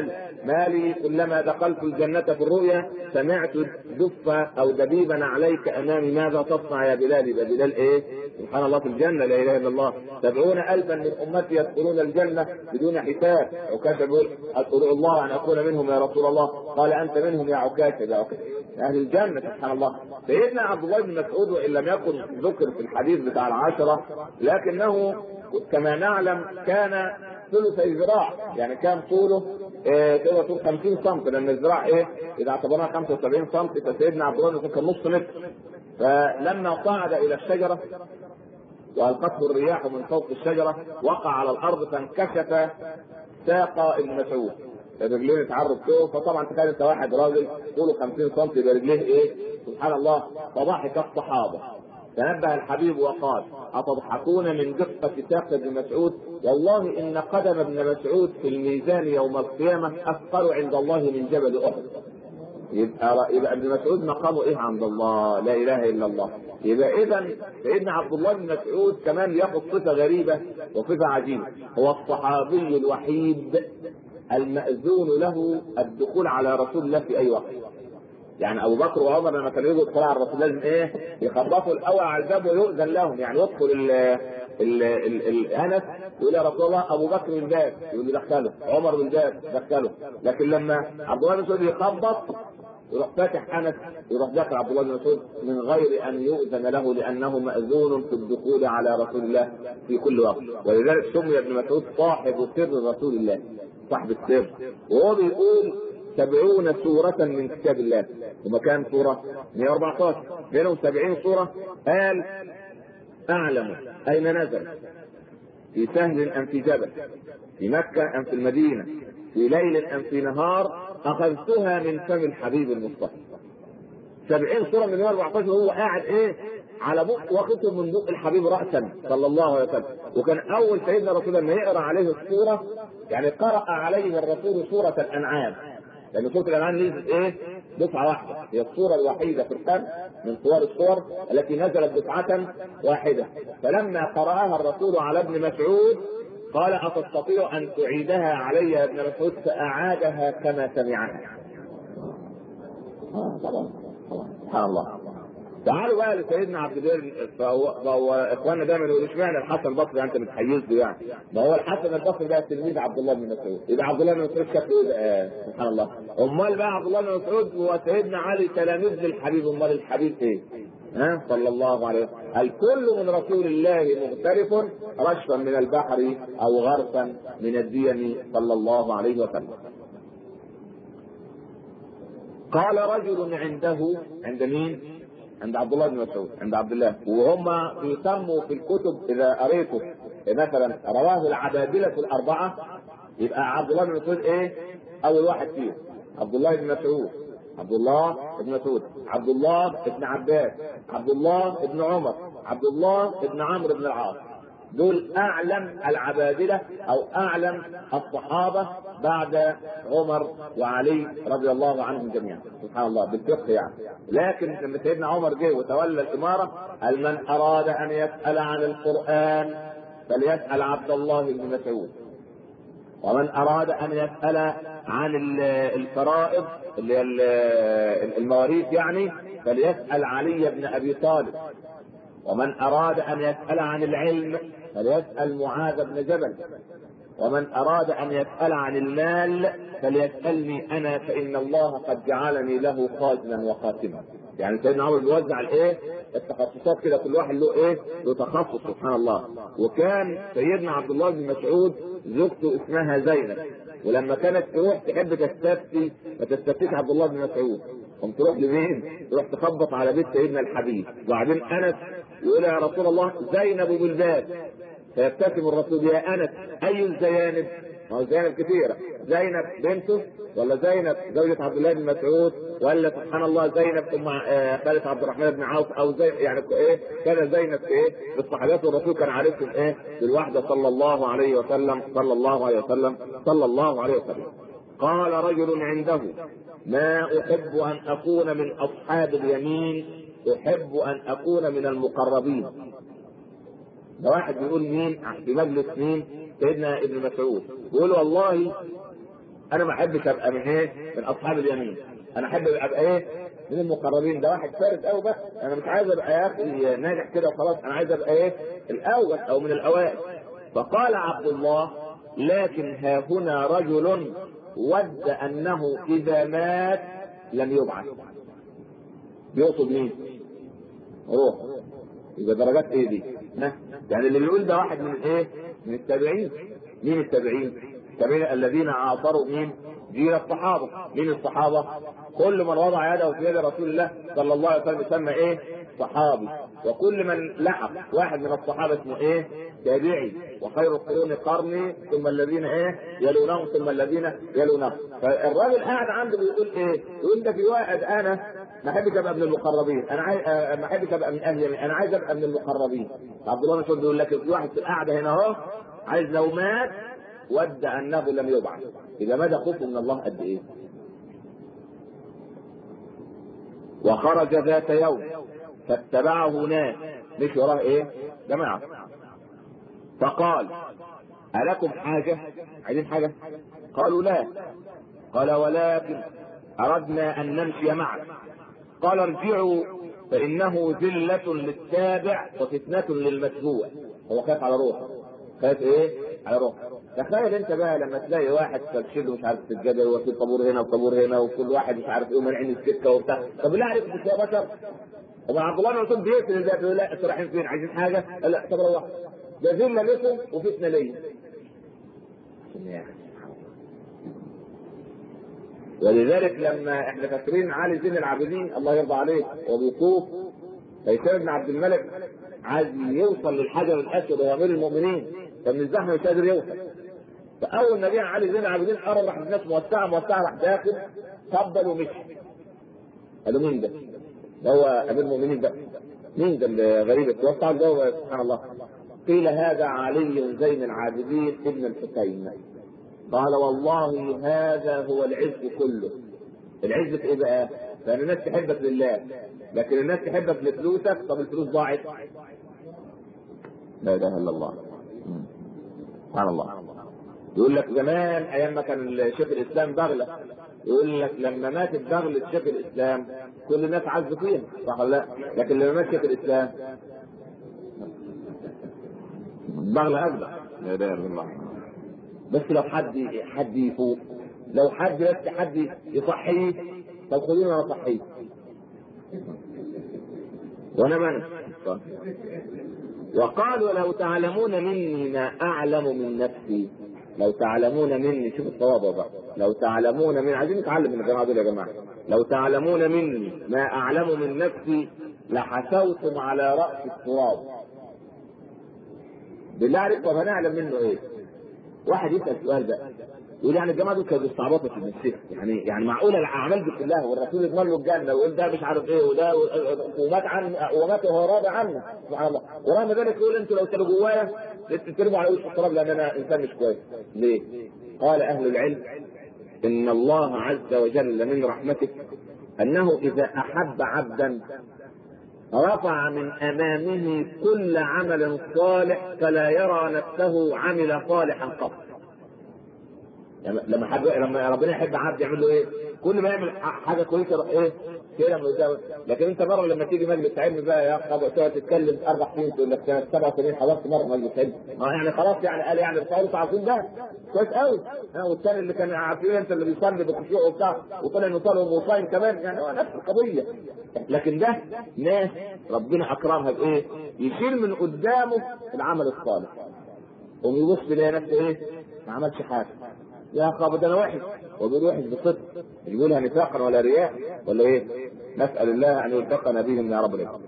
ما لي كلما دخلت الجنة في الرؤيا سمعت دف أو دبيبا عليك أمامي ماذا تصنع يا بلال يبقى بلال إيه؟ سبحان الله في الجنة لا إله إلا الله سبعون ألفا من أمتي يدخلون الجنة بدون حساب عكاشة بيقول أسأل الله أن أكون منهم يا رسول الله قال أنت منهم يا عكاشة يا عكاشة أهل الجنة سبحان الله سيدنا عبد الله بن مسعود وإن لم يكن ذكر في الحديث بتاع العشرة لكنه كما نعلم كان ثلثي ذراع يعني كان طوله إيه تقدر تقول 50 سم لان الذراع ايه اذا اعتبرناها 75 سم فسيدنا عبد الله كان نص متر فلما صعد الى الشجره والقته الرياح من فوق الشجره وقع على الارض فانكشف ساق ابن مسعود الرجلين اتعرض فوق فطبعا تخيل انت واحد راجل طوله 50 سم يبقى رجليه ايه؟ سبحان الله فضحك الصحابه تنبه الحبيب وقال أتضحكون من دقة ساق ابن مسعود والله إن قدم ابن مسعود في الميزان يوم القيامة أثقل عند الله من جبل أحد يبقى يبقى ابن مسعود مقامه ايه عند الله؟ لا اله الا الله. يبقى اذا سيدنا عبد الله بن مسعود كمان ياخذ صفه غريبه وصفه عجيبه، هو الصحابي الوحيد المأذون له الدخول على رسول الله في اي وقت. يعني ابو بكر وعمر لما كانوا يجوا يدخلوا على الرسول لازم ايه؟ يخبطوا الاول على الباب ويؤذن لهم يعني يدخل ال ال ال الانس يقول يا رسول الله ابو بكر بالباب يقول له دخله عمر بالباب دخله لكن لما عبد الله بن مسعود يخبط يروح فاتح انس يروح داخل عبد الله بن مسعود من غير ان يؤذن له لانه ماذون في الدخول على رسول الله في كل وقت ولذلك سمي ابن مسعود صاحب سر رسول الله صاحب السر وهو بيقول سبعون سورة من كتاب الله وما كان سورة 114 منهم 70 سورة قال أعلم أين نزل في سهل أم في جبل في مكة أم في المدينة في ليل أم في نهار أخذتها من فم الحبيب المصطفى سبعين سورة من 114 وهو قاعد إيه على بق واخده من بق الحبيب رأسا صلى الله عليه وسلم وكان أول سيدنا رسول الله يقرأ عليه السورة يعني قرأ عليه الرسول سورة الأنعام لأن سورة الأنعام نزلت إيه؟ دفعة واحدة هي السورة الوحيدة في القرن من صور السور التي نزلت دفعة واحدة فلما قرأها الرسول على ابن مسعود قال أتستطيع أن تعيدها علي يا ابن مسعود فأعادها كما سمعها. سبحان الله. تعالوا بقى لسيدنا عبد الله فهو, فهو اخواننا دايما يقولوا اشمعنى الحسن البصري انت متحيز له يعني ما هو الحسن البصري ده تلميذ عبد الله بن مسعود يبقى عبد الله بن مسعود شكله ايه سبحان الله امال بقى عبد الله بن مسعود هو سيدنا علي تلاميذ للحبيب امال الحبيب ايه؟ ها صلى الله عليه وسلم الكل من رسول الله مغترف رشفا من البحر او غرفا من الديم صلى الله عليه وسلم قال رجل عنده عند مين؟ عند عبد الله بن مسعود عند عبد الله وهم يسموا في الكتب اذا قريته مثلا رواه العبادله الاربعه يبقى عبد الله بن مسعود ايه؟ اول واحد فيهم عبد الله بن مسعود عبد الله بن مسعود عبد الله بن عباس عبد الله بن عمر عبد الله بن عمرو بن العاص دول اعلم العبادله او اعلم الصحابه بعد عمر وعلي رضي الله عنهم جميعا سبحان الله بالفقه يعني لكن لما سيدنا عمر جه وتولى الاماره قال من اراد ان يسال عن القران فليسال عبد الله بن مسعود ومن اراد ان يسال عن الفرائض اللي هي المواريث يعني فليسال علي بن ابي طالب ومن اراد ان يسال عن العلم فليسال معاذ بن جبل ومن اراد ان يسال عن المال فليسالني انا فان الله قد جعلني له خازنا وخاتما يعني سيدنا عمر بيوزع الايه التخصصات كده كل واحد له ايه له تخصص سبحان الله وكان سيدنا عبد الله بن مسعود زوجته اسمها زينب ولما كانت تروح تحب تستفتي ما تستفتيش عبد الله بن مسعود قم تروح لمين؟ تروح تخبط على بيت سيدنا الحبيب وبعدين انس يقول يا رسول الله زينب بالباب فيبتسم الرسول يا انس اي الزيانب؟ ما هو زينب كثيره زينب بنته ولا زينب زوجة عبد الله بن مسعود ولا سبحان الله زينب ام خالة عبد الرحمن بن عوف او زي يعني ايه كان زينب في ايه في الصحابات والرسول كان عارفهم ايه بالوحده صلى الله عليه وسلم صلى الله عليه وسلم صلى الله عليه وسلم قال رجل عنده ما احب ان اكون من اصحاب اليمين احب ان اكون من المقربين ده واحد بيقول مين في مجلس مين سيدنا ابن مسعود بيقول والله انا ما احبش ابقى من ايه من اصحاب اليمين انا احب ابقى ايه من المقربين ده واحد فارس قوي بس انا مش عايز ابقى يا اخي ناجح كده وخلاص انا عايز ابقى ايه الاول او من الاوائل فقال عبد الله لكن ها هنا رجل ود انه اذا مات لم يبعث بيقصد مين؟ روح يبقى درجات ايه دي؟ يعني اللي بيقول ده واحد من ايه؟ من التابعين مين التابعين؟ التابعين الذين عاصروا مين؟ جيل الصحابه مين الصحابه؟ كل من وضع يده في يد رسول الله صلى الله عليه وسلم يسمى ايه؟ صحابي وكل من لحق واحد من الصحابه اسمه ايه؟ تابعي وخير القرون قرني ثم الذين ايه؟ يلونهم ثم الذين يلونهم فالراجل قاعد عنده بيقول ايه؟ يقول ده في واحد انا ما احبش ابقى من المقربين انا عايز ما احبش ابقى من اهل انا عايز ابقى من المقربين عبد الله بن بيقول لك في واحد في القعده هنا اهو عايز لو مات ود انه لم يبعث اذا مدى خوفه من الله قد ايه وخرج ذات يوم فاتبعه ناس مش وراه ايه جماعه فقال ألكم حاجة؟ عايزين حاجة؟ قالوا لا قال ولكن أردنا أن نمشي معك قال ارجعوا فإنه ذلة للتابع وفتنة للمتبوع هو خايف على روحه خايف ايه؟ على روحه تخيل انت بقى لما تلاقي واحد ترشد مش عارف السجاده وفي طابور هنا وطابور هنا وكل واحد مش عارف ايه ومنعين السكه وبتاع طب لا عرفت يا بشر طب عبد الله بن مسعود بيقتل ده بيقول لا انتوا رايحين فين عايزين حاجه؟ لا طب روح ده ذله لكم وفتنه ليا ولذلك لما احنا فاكرين علي زين العابدين الله يرضى عليه وبيطوف هيثم بن عبد الملك عايز يوصل للحجر الاسود وهو امير المؤمنين فمن الزحمه مش قادر يوصل فاول ما جه علي زين العابدين قرب راح الناس موسعه موسعه راح داخل قبل ومشي قالوا مين ده؟ ده هو امير المؤمنين ده مين ده اللي غريب اتوسع ده سبحان الله قيل هذا علي زين العابدين ابن الحسين قال والله هذا هو العز كله العز في ايه بقى؟ لان الناس تحبك لله لكن الناس تحبك لفلوسك طب الفلوس ضاعت لا اله الا الله سبحان الله يقول لك زمان ايام ما كان شيخ الاسلام بغله يقول لك لما ماتت بغلة شيخ الاسلام كل الناس عزوا فيها صح ولا لا؟ لكن لما مات شيخ الاسلام بغلة أكبر لا اله الا الله بس لو حد حد يفوق لو حد بس حد يصحيه طب خلينا نصحيه وانا من وقالوا لو تعلمون مني ما اعلم من نفسي لو تعلمون مني شوف الصواب بقى لو تعلمون مني عايزين نتعلم من الجماعه دول يا جماعه لو تعلمون مني ما اعلم من نفسي لحسوتم على راس التراب بالله عليك طب هنعلم منه ايه؟ واحد يسال السؤال ده يقول يعني الجماعه دول كانوا بيستعبطوا في المسيح يعني يعني معقوله الاعمال دي كلها والرسول يضمن له الجنه ويقول ده مش عارف ايه وده ومات عن ومات وهو راضي عنه سبحان الله ورغم ذلك يقول انتوا لو كانوا جوايا ترموا على وش التراب لان انا انسان مش كويس ليه؟ قال اهل العلم ان الله عز وجل من رحمته انه اذا احب عبدا رفع من امامه كل عمل صالح فلا يرى نفسه عمل صالحا قط لما حد لما ربنا يحب عبد يعمل له ايه؟ كل ما يعمل حاجه كويسه يروح ايه؟ كده من لكن انت مره لما تيجي مجلس علم بقى يا اخ تقعد تتكلم اربع سنين تقول لك سنه سبع سنين حضرت مره مجلس علم اه يعني خلاص يعني قال يعني الرسول عارفين ده كويس قوي والثاني اللي كان عارفين انت اللي بيصلي بخشوع وبتاع وطلع انه صلى وصايم كمان يعني هو نفس القضيه لكن ده ناس ربنا اكرمها بايه؟ يشيل من قدامه العمل الصالح ويبص يلاقي نفسه ايه؟ ما عملش حاجه يا خابر ده انا وحش وبيقول وحش بصدق مش بيقولها نفاقا ولا رياء ولا ايه؟ نسال الله ان يلتقنا بهم يا رب العالمين.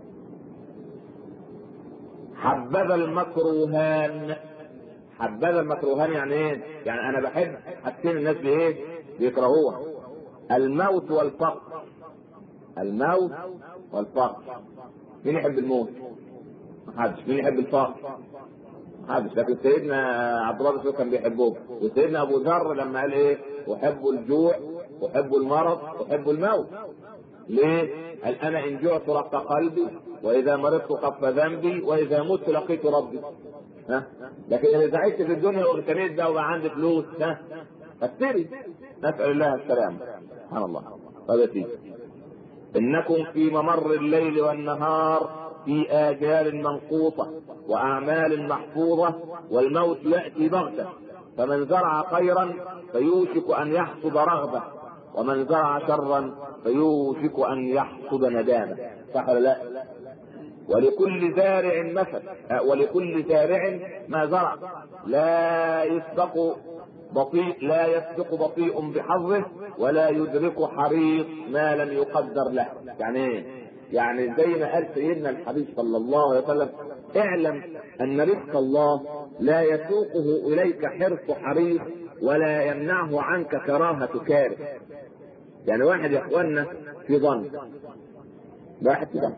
حبذا المكروهان حبذا المكروهان يعني ايه؟ يعني انا بحب حاجتين الناس بايه؟ بيكرهوها الموت والفقر الموت والفقر مين يحب الموت؟ محدش مين يحب الفقر؟ محدش لكن سيدنا عبد الله بن كان بيحبوه وسيدنا ابو ذر لما قال ايه؟ احب الجوع احب المرض احب الموت ليه؟ قال انا ان جعت رق قلبي واذا مرضت خف ذنبي واذا مت لقيت ربي ها لكن اذا زعلت في الدنيا واغتنيت بقى وبقى عندي فلوس ها اشتري نسال الله السلامه سبحان الله هذا فيه انكم في ممر الليل والنهار في آجال منقوطة وأعمال محفوظة والموت يأتي بغتة فمن زرع خيرا فيوشك أن يحصد رغبة ومن زرع شرا فيوشك أن يحصد ندامة صح ولا لا؟ ولكل زارع مثل ولكل زارع ما زرع لا يسبق بطيء لا يسبق بطيء بحظه ولا يدرك حريص ما لم يقدر له يعني ايه يعني زي ما قال سيدنا الحبيب صلى الله عليه وسلم اعلم ان رزق الله لا يسوقه اليك حرص حريص ولا يمنعه عنك كراهة كاره يعني واحد يا اخوانا في ظن واحد في ظن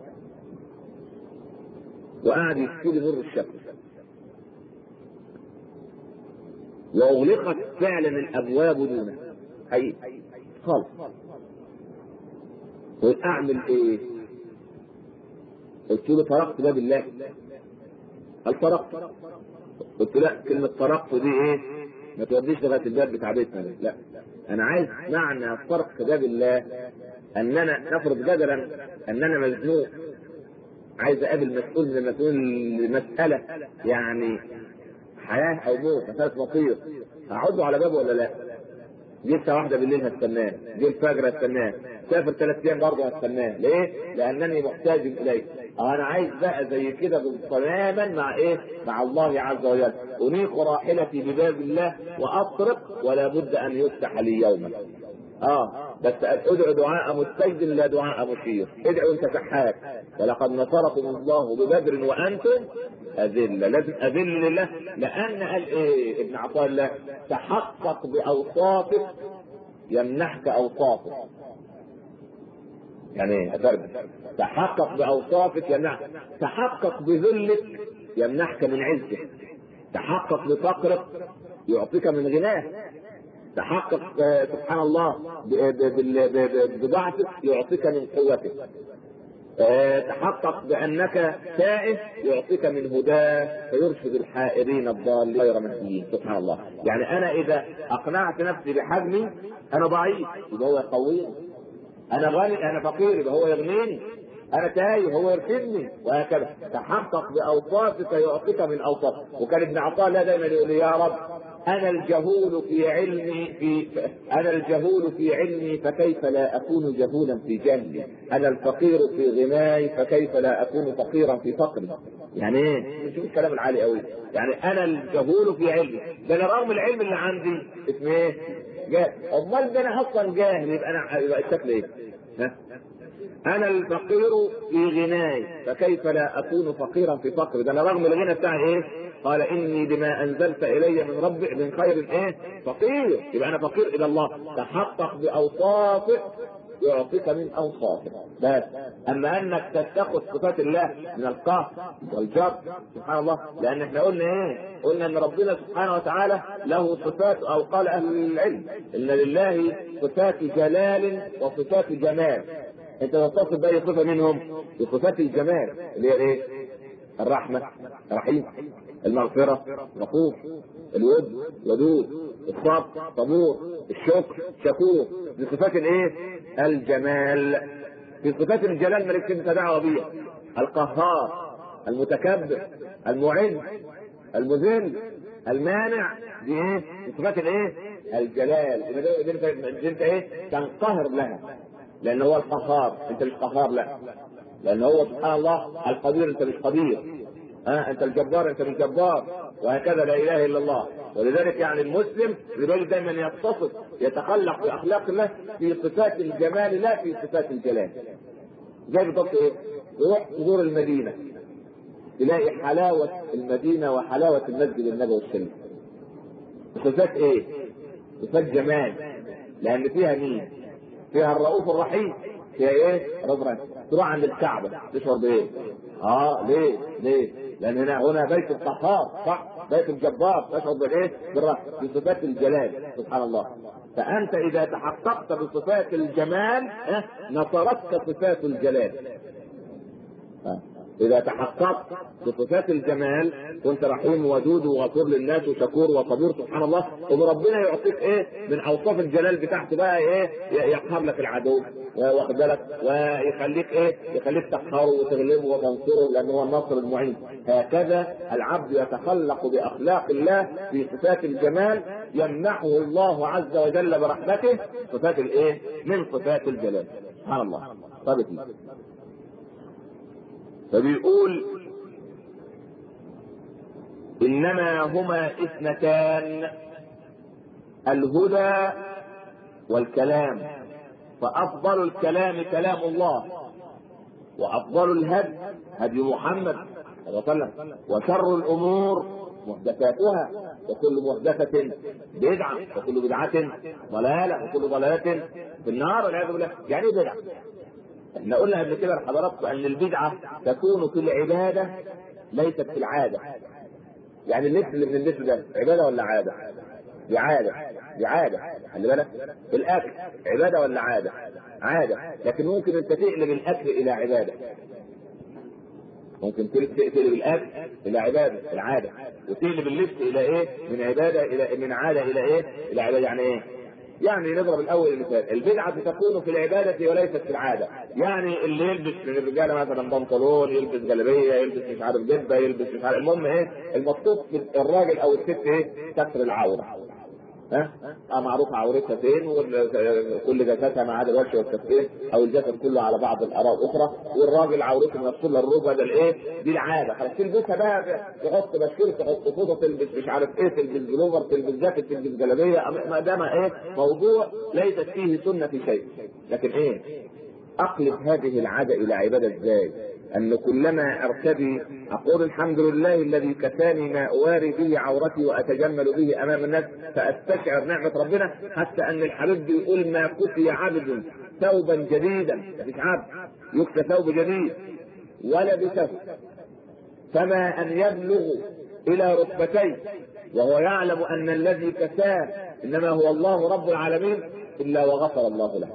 وقعد يشتري نور الشمس واغلقت فعلا الابواب دونه اي خالص قلت اعمل ايه قلت له طرقت باب الله قال طرقت قلت لا كلمة طرقت دي ايه ما توديش لغاية الباب بتاع بيتنا لا انا عايز معنى طرق باب الله اننا نفرض جدلا اننا مزنوق عايز اقابل مسؤول من المسؤول لمسألة يعني حياة او موت مسألة مصير هقعد على بابه ولا لا؟ جه الساعة واحدة بالليل هستناه، جه الفجر هستناه، سافر ثلاث أيام برضه هستناه، ليه؟ لأنني محتاج إليه. أنا عايز بقى زي كده تماما مع إيه؟ مع الله عز وجل، أنيق راحلتي بباب الله وأطرق ولا بد أن يفتح لي يوما. اه بس ادعو دعاء مستجد لا دعاء مشير ادعوا انت سحاك ولقد نصركم الله ببدر وانتم اذله لازم اذل لله لان قال ايه ابن عطاء الله تحقق باوصافك يمنحك اوصافه يعني ايه تحقق باوصافك يمنحك تحقق بذلك يمنحك من عزك تحقق بفقرك يعطيك من غناه تحقق سبحان الله بضعفك يعطيك من قوتك تحقق بانك تائه يعطيك من هداه فيرشد الحائرين الضالين غير مهديين سبحان الله يعني انا اذا اقنعت نفسي بحجمي انا ضعيف يبقى هو يقويني انا غني انا فقير يبقى هو يغنيني انا تايه هو يرشدني وهكذا تحقق باوصافك يعطيك من اوصافك وكان ابن عطاء الله دايما يقول يا رب انا الجهول في علمي في انا الجهول في علمي فكيف لا اكون جهولا في جهلي انا الفقير في غناي فكيف لا اكون فقيرا في فقري يعني ايه شوف الكلام العالي قوي يعني انا الجهول في علمي ده انا رغم العلم اللي عندي اسمه ايه جاهل امال ده انا اصلا جاهل يبقى انا يبقى الشكل ايه ها انا الفقير في غناي فكيف لا اكون فقيرا في فقري ده انا رغم الغنى بتاعي ايه قال اني بما انزلت الي من ربي من خير ايه فقير يبقى انا فقير الى الله تحقق باوصافه يعطيك من اوصافه بس اما انك تتخذ صفات الله من القهر والجر سبحان الله لان احنا قلنا ايه قلنا ان ربنا سبحانه وتعالى له صفات او قال اهل العلم ان لله صفات جلال وصفات جمال انت تتصف باي صفه منهم بصفات الجمال اللي هي ايه الرحمه رحيم المغفرة غفور الود ودود الصبر صبور الشكر شكور دي صفات الايه؟ الجمال في صفات الجلال مالكش انت دعوه بيها القهار المتكبر المعز المذل المانع دي ايه؟ دي صفات الايه؟ الجلال دي انت دي انت ايه؟ تنقهر لها لان هو القهار انت مش قهار لا لان هو سبحان الله القدير انت مش قدير ها انت الجبار انت مش جبار وهكذا لا اله الا الله ولذلك يعني المسلم يبقى دايما يتصف يتخلق باخلاق الله في صفات الجمال لا في صفات الجلال زي بالضبط ايه؟ تروح تزور المدينه تلاقي حلاوه المدينه وحلاوه المسجد النبوي الشريف صفات ايه؟ صفات جمال لان فيها مين؟ فيها الرؤوف الرحيم فيها ايه؟ رضرا تروح عند الكعبه تشعر بايه؟ اه ليه؟ ليه؟ لان هنا هنا بيت القهار صح؟ بيت الجبار تشعر بالايه؟ بالرحمه بصفات الجلال سبحان الله فانت اذا تحققت بصفات الجمال اه نصرتك صفات الجلال اه اذا تحققت بصفات الجمال كنت رحيم ودود وغفور للناس وشكور وصبور سبحان الله وربنا يعطيك ايه من اوصاف الجلال بتاعته بقى ايه يقهر لك العدو واخد بالك ويخليك ايه يخليك تقهره وتغلبه وتنصره لانه هو النصر المعين هكذا العبد يتخلق باخلاق الله في صفات الجمال يمنحه الله عز وجل برحمته صفات الايه من صفات الجلال سبحان الله طيب فبيقول انما هما اثنتان الهدى والكلام فافضل الكلام كلام الله وافضل الهدي هدي محمد صلى الله عليه وسلم وشر الامور محدثاتها وكل محدثة بدعة وكل بدعة ضلالة وكل ضلالة في النار والعياذ بالله يعني ايه بدعة؟ احنا قلنا قبل كده لحضراتكم ان البدعة تكون في العبادة ليست في العادة يعني اللبس اللي بنلبسه ده عبادة ولا عادة؟ دي عادة دي عادة خلي بالك الأكل عبادة ولا عادة؟ عادة لكن ممكن أنت تقلب الأكل إلى عبادة ممكن تقلب الأكل إلى عبادة العادة وتقلب اللبس إلى إيه؟ من عبادة إلى من عادة إلى إيه؟ إلى عبادة يعني إيه؟ يعني نضرب الاول المثال البدعه تكون في العباده وليست في العاده يعني اللي يلبس من الرجاله مثلا بنطلون يلبس جلابيه يلبس مش عارف جبه يلبس مش عارف المهم ايه المقصود الراجل او الست ايه كسر العوره ها اه معروف عورتها فين وكل جسدها ما عدا الوجه والكفين او الجسد كله على بعض الاراء الاخرى والراجل عورته من كل الركبه ده الايه دي العاده خلاص تلبسها بقى تحط بشكير تحط فوطه تلبس مش عارف ايه تلبس بلوفر تلبس جاكيت تلبس جلابيه ما دام ايه موضوع ليست فيه سنه في شيء لكن ايه اقلب هذه العاده الى عباده ازاي؟ أن كلما أرتدي أقول الحمد لله الذي كفاني ما أواري به عورتي وأتجمل به أمام الناس فأستشعر نعمة ربنا حتى أن الحبيب بيقول ما كفي عبد ثوبا جديدا مفيش عبد يكسى ثوب جديد ولبسه فما أن يبلغ إلى ركبتيه وهو يعلم أن الذي كساه إنما هو الله رب العالمين إلا وغفر الله له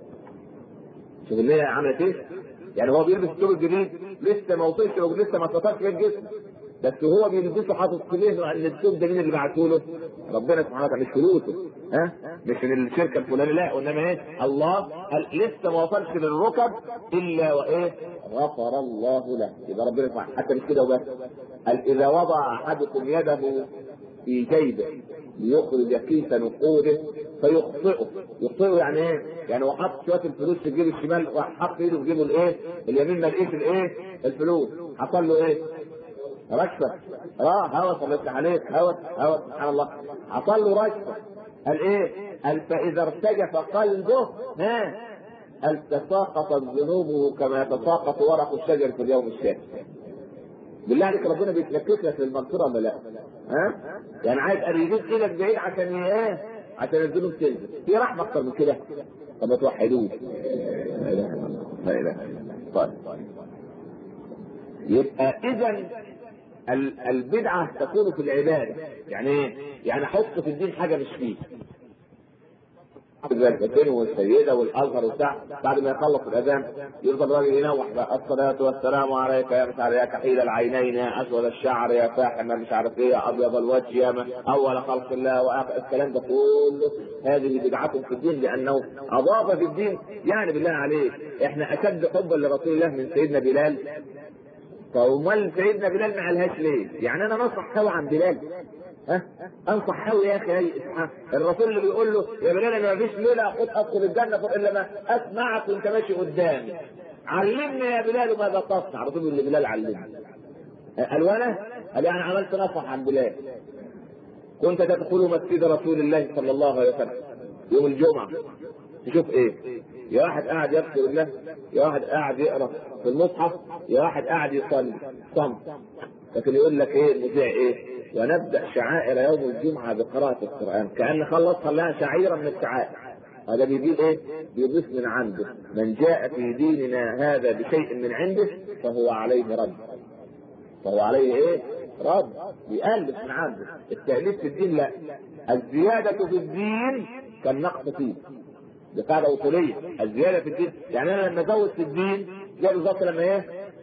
شوف اللي عملت ايه؟ يعني هو بيلبس الثوب الجديد لسه ما وصلش لسه ما اتفقش في الجسم بس هو بيلبسه حاطط في ذهنه ان الثوب ده مين اللي بعته له؟ ربنا سبحانه وتعالى مش فلوسه ها؟ مش من الشركه الفلانيه لا وانما ايه؟ الله قال لسه ما وصلش للركب الا وايه؟ غفر الله له يبقى ربنا سبحانه حتى مش كده وبس قال اذا وضع احدكم يده في جيبه ليخرج كيس نقوده فيخطئه يخطئه يعني ايه؟ يعني هو حط شويه الفلوس في الجيب الشمال وحط ايده في جيبه الايه؟ اليمين ما لقيش الايه؟ الفلوس حصل له ايه؟ رشفه اه هوس الله يفتح عليك هوس هوس سبحان الله حصل له رشفه قال ايه؟ قال فاذا ارتجف قلبه ها قال تساقطت ذنوبه كما يتساقط ورق الشجر في اليوم الشاكر بالله عليك ربنا بيتلكك لك للمغفره ولا لا؟ ها؟ يعني عايز يجيب ايدك بعيد عشان ايه؟ عشان الذنوب تنزل، في رحمه اكتر من كده؟ طب ما توحدوه. لا اله الا الله، لا اله الا الله. طيب. يبقى اذا البدعه تكون في العباده، يعني ايه؟ يعني حط في الدين حاجه مش فيه. الزكاتين والسيده والازهر وبتاع بعد ما يخلص الاذان يفضل الراجل ينوح بقى الصلاه والسلام عليك يا مش عارف يا كحيل العينين يا اسود الشعر يا فاحم مش عارف ايه يا ابيض الوجه يا اول خلق الله واخر الكلام ده كله هذه بدعه في الدين لانه اضاف في الدين يعني بالله عليك احنا اشد حبا لرسول الله من سيدنا بلال فامال سيدنا بلال ما قالهاش ليه؟ يعني انا نصح قوي عن بلال ها انصح قوي يا اخي الرسول اللي بيقول له يا بلال انا ما فيش ليله اخد ادخل الجنه الا ما اسمعك وانت ماشي قدامي علمني يا بلال ماذا تصنع الرسول اللي بلال علمني قال وانا قال يعني عملت نصح عن بلال كنت تدخل مسجد رسول الله صلى الله عليه وسلم يوم الجمعه تشوف ايه يا واحد قاعد يذكر الله يا واحد قاعد يقرا في المصحف يا واحد قاعد يصلي صمت لكن يقول لك ايه المذيع ايه ونبدا شعائر يوم الجمعه بقراءه القران كان خلص خلاها شعيره من الشعائر هذا بيجيب ايه؟ بيضيف من عنده من جاء في ديننا هذا بشيء من عنده فهو عليه رد فهو عليه ايه؟ رد بيألف من عنده التأليف في الدين لا الزيادة في الدين كالنقص فيه دي قاعدة أصولية الزيادة في الدين يعني أنا لما أزود في الدين زي بالظبط لما إيه؟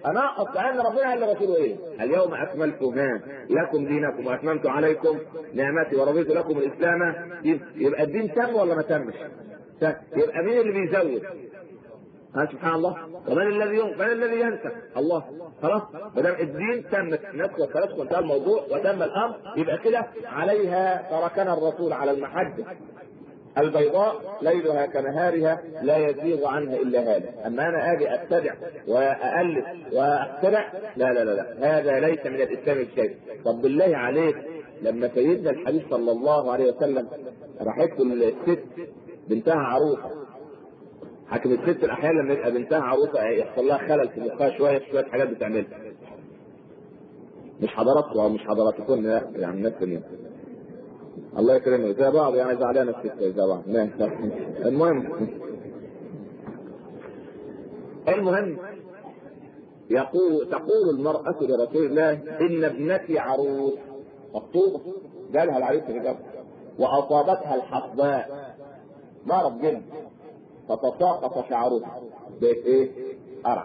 اناقض كان ربنا قال لرسوله ايه؟ اليوم اكملت ها لكم دينكم واتممت عليكم نعمتي ورضيت لكم الاسلام يبقى الدين تم ولا ما تمش؟ يبقى مين اللي بيزود؟ ها سبحان الله ومن الذي يوم من الذي ينسى الله خلاص ما دام الدين تمت ندخل خلاص انتهى الموضوع وتم الامر يبقى كده عليها تركنا الرسول على المحجه البيضاء ليلها كنهارها لا يزيغ عنها الا هذا اما انا اجي اتبع والف واخترع لا لا لا لا هذا ليس من الاسلام شيء طب بالله عليك لما سيدنا الحبيب صلى الله عليه وسلم راحت الست بنتها عروسه حاكم الست الاحيان لما يبقى بنتها عروسه يحصل لها خلل في مخها شويه شويه حاجات بتعملها مش حضراتكم او مش حضراتكم لا يعني الناس الله يكرمك زي بعض يعني زعلان الست زي بعض المهم المهم يقول تقول المرأة لرسول الله إن ابنتي عروس مخطوبة جالها العريس رجال وأصابتها الحصباء ضرب جلد فتساقط شعرها بقت ايه؟ قرع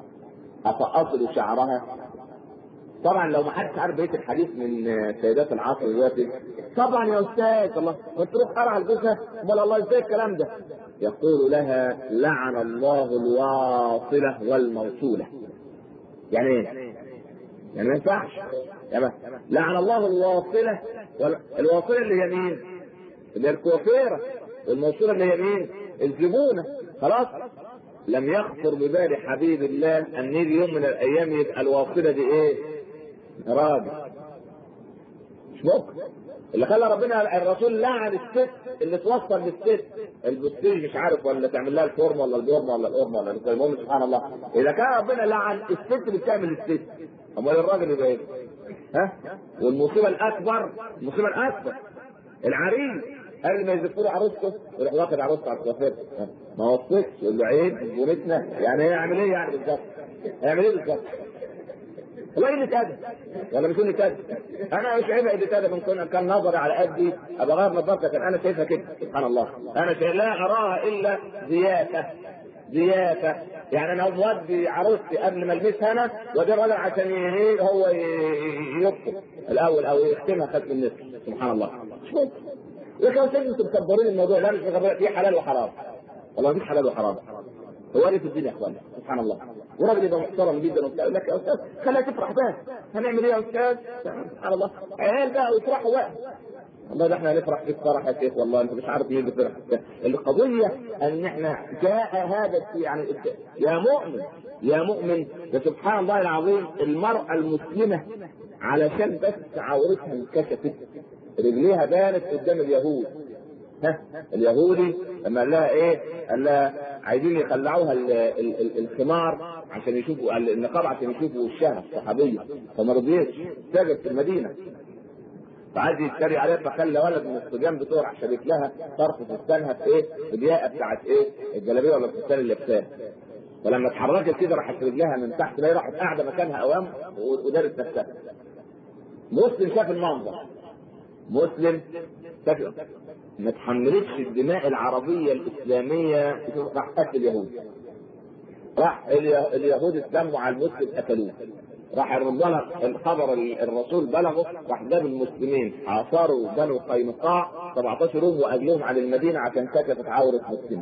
أفأصل شعرها طبعا لو ما حدش عارف بقيه الحديث من سيدات العصر دلوقتي طبعا يا استاذ الله كنت تروح قرع الجثه امال الله ازاي الكلام ده؟ يقول لها لعن الله الواصله والموصوله. يعني ايه؟ يعني ما ينفعش يعني لعن الله الواصله وال... الواصله اللي هي مين؟ اللي هي الكوافيره والموصوله اللي هي مين؟ الزبونه خلاص؟ لم يخطر ببال حبيب الله ان يجي يوم من الايام يبقى الواصله دي ايه؟ راجل مش ممكن اللي خلى ربنا الرسول لعن الست اللي توصل للست البستيج مش عارف ولا تعمل لها الفورم ولا البورم ولا القرم ولا المهم سبحان الله اذا كان ربنا لعن الست اللي بتعمل الست امال الراجل يبقى ايه؟ ها؟ والمصيبه الاكبر المصيبه الاكبر العريس قبل ما يزفوا له عروسته يروح واخد عروسته على الكوافير ما وصيتش يقول له عيب بنتنا يعني هي يعمل ايه يعني بالظبط؟ هيعمل ايه بالظبط؟ هو قلة أدب ولا مش قلة أدب؟ أنا مش عيب قلة أدب إن كان كان نظري على قدي أبقى غير نظرتك أنا شايفها كده سبحان الله أنا شايف لا أراها إلا زيافة زيافة يعني أنا مودي عروستي قبل ما ألبسها أنا وده الراجل عشان ايه هو يبطل الأول أو يختمها ختم النصف سبحان الله مش ممكن لكن انتم مكبرين الموضوع لا مش مكبرين في حلال وحرام والله مفيش حلال وحرام هو في الدين يا اخوان سبحان الله وراجل يبقى محترم جدا وبتاع يقول لك يا استاذ خليها تفرح بس هنعمل ايه يا استاذ؟ سبحان الله عيال بقى ويفرحوا بقى والله ده احنا هنفرح في الفرح يا شيخ والله انت مش عارف مين بيفرح القضيه ان احنا جاء هذا يعني يا مؤمن يا مؤمن سبحان الله العظيم المراه المسلمه علشان بس عورتها انكشفت رجليها بانت قدام اليهود ها اليهودي لما قال لها ايه؟ قال لها عايزين يخلعوها ال ال ال الخمار عشان يشوفوا النقاب عشان يشوفوا وشها الصحابيه فما رضيتش سجد في المدينه فعايز يشتري عليها فخلى ولد من الصبيان بتوع شبك لها طرف فستانها في ايه؟ في الياقه بتاعت ايه؟ الجلابيه ولا الفستان اللي لابساه فلما اتحركت كده راحت رجلها من تحت لا راحت قاعده مكانها اوام ودارت نفسها مسلم شاف المنظر مسلم شاف ما تحملتش الدماء العربية الإسلامية راح قتل اليهود راح اليهود اتلموا على المسلم قتلوه راح الخبر الرسول بلغه راح جاب المسلمين عاصروا بنو قينقاع 17 يوم واجلوهم على المدينه عشان كشفت عوره مسلمه.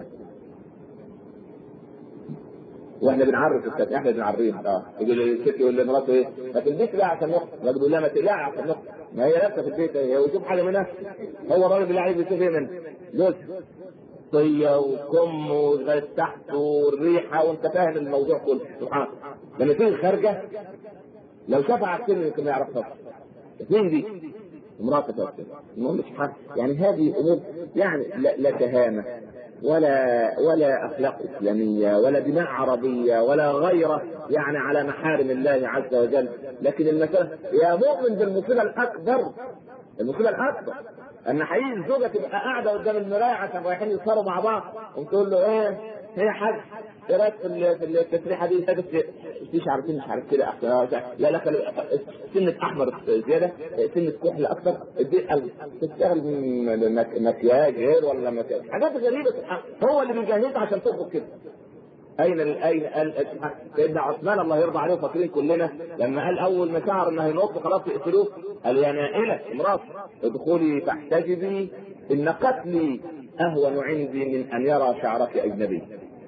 واحنا بنعرف الست احنا بنعرفهم اه يقول الست يقول لمراته ايه؟ ما تلبسي بقى عشان نخطب يقول لها ما تقلعي عشان نخطب ما هي لابسه في البيت هي ويشوف حاجه منها هو الراجل اللي عايز يشوف ايه منها جوز طيه وكم ولغايه تحت والريحه وانت فاهم الموضوع كله سبحان لما تيجي خارجه لو شافها على السن يمكن ما يعرفها مين دي؟ امرأة المهم سبحان يعني هذه الامور يعني لا, لا تهامه ولا ولا اخلاق اسلاميه ولا دماء عربيه ولا غيره يعني على محارم الله عز وجل لكن المساله يا مؤمن بالمصيبه الاكبر المصيبه الاكبر ان حقيقي الزوجه تبقى قاعده قدام المرايه عشان رايحين يسهروا مع بعض وتقول له ايه هي حاج ايه رايك في التسريحه دي بس في شعرتين مش عارف كده احسن لا لا سنه احمر زياده سنه كحل اكثر تشتغل مكياج غير ولا مكياج حاجات غريبه هو اللي بيجهزها عشان تخرج كده اين اين سيدنا عثمان الله يرضى عليه فاكرين كلنا لما قال اول ما شعر انه هينط خلاص يقتلوه قال يا نائله امراه ادخلي فاحتجبي ان قتلي اهون عندي من ان يرى شعرك اجنبي.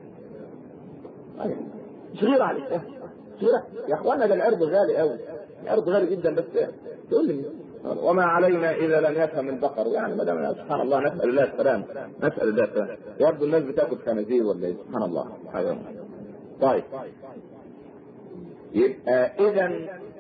صغيرة عليك صغيرة يا اخوانا ده العرض غالي قوي العرض غالي جدا بس تقول لي وما علينا اذا لم يفهم البقر يعني ما دام سبحان الله نسال الله السلام نسال الله السلام يبدو الناس بتاكل خنازير ولا ايه سبحان الله حيوان طيب يبقى اذا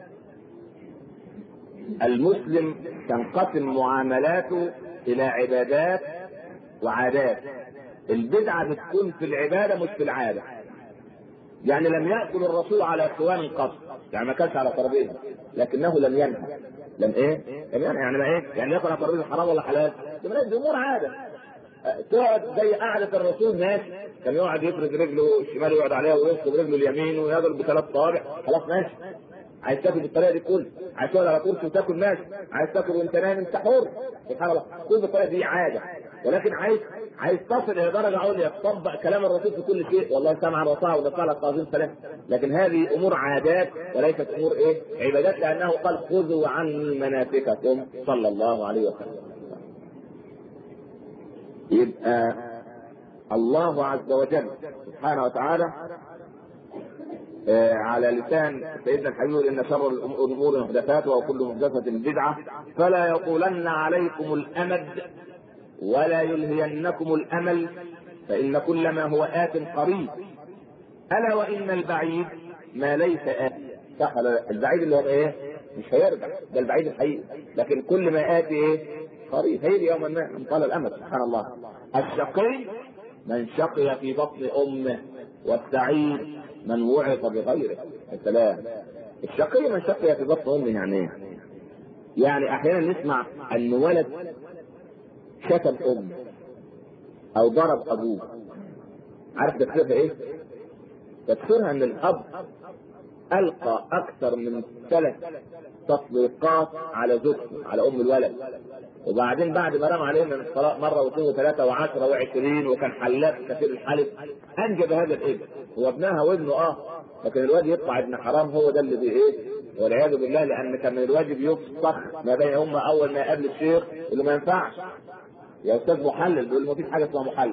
المسلم تنقسم معاملاته الى عبادات وعادات البدعه بتكون في العباده مش في العاده يعني لم ياكل الرسول على سوان قط يعني ما كانش على ترابيزه لكنه لم ينهى لم ايه؟ لم ينهى يعني ما ايه؟ يعني ياكل على ترابيزه حرام ولا حلال؟ دي امور عاده تقعد زي قعدة الرسول ماشي كان يقعد يفرد رجله الشمال يقعد عليها وينصب رجله اليمين ويضرب بثلاث صوابع خلاص ماشي عايز تاكل بالطريقه دي كل عايز تقعد على كرسي وتاكل ماشي عايز تاكل وانت نايم انت حر سبحان الله كل بالطريقه دي عاده ولكن عايز عايز تصل الى درجه عليا تطبق كلام الرسول في كل شيء والله سمعا وطاعه ودفع لك تعظيم سلام لكن هذه امور عادات وليست امور ايه؟ عبادات لانه قال خذوا عني مناسككم صلى الله عليه وسلم. يبقى الله عز وجل سبحانه وتعالى آه على لسان سيدنا الحبيب ان شر الامور محدثاتها وكل محدثه بدعه فلا يطولن عليكم الامد ولا يلهينكم الامل فان كل ما هو ات قريب الا وان البعيد ما ليس ات صح البعيد اللي هو ايه مش هيرجع ده البعيد الحقيقي لكن كل ما اتي ايه قريب هيجي يوما ما من طال الامل سبحان الله الشقي من شقي في بطن امه والسعيد من وعظ بغيره السلام الشقي من شقي في بطن امه يعني ايه؟ يعني احيانا نسمع ان ولد شتم امه او ضرب ابوه عارف تفسيرها ايه؟ تفسيرها ان الاب القى اكثر من ثلاث تطبيقات على زوجته على ام الولد وبعدين بعد ما رمى عليه من الطلاق مره واثنين وثلاثه وعشره وعشرين وكان حلاق كثير الحلف انجب هذا الابن هو ابنها وابنه اه لكن الواد يطلع ابن حرام هو ده اللي بي ايه والعياذ بالله لان كان من الواجب يفسخ ما بين هم اول ما يقابل الشيخ اللي ما ينفعش يا استاذ محلل بيقول ما فيش حاجه اسمها محلل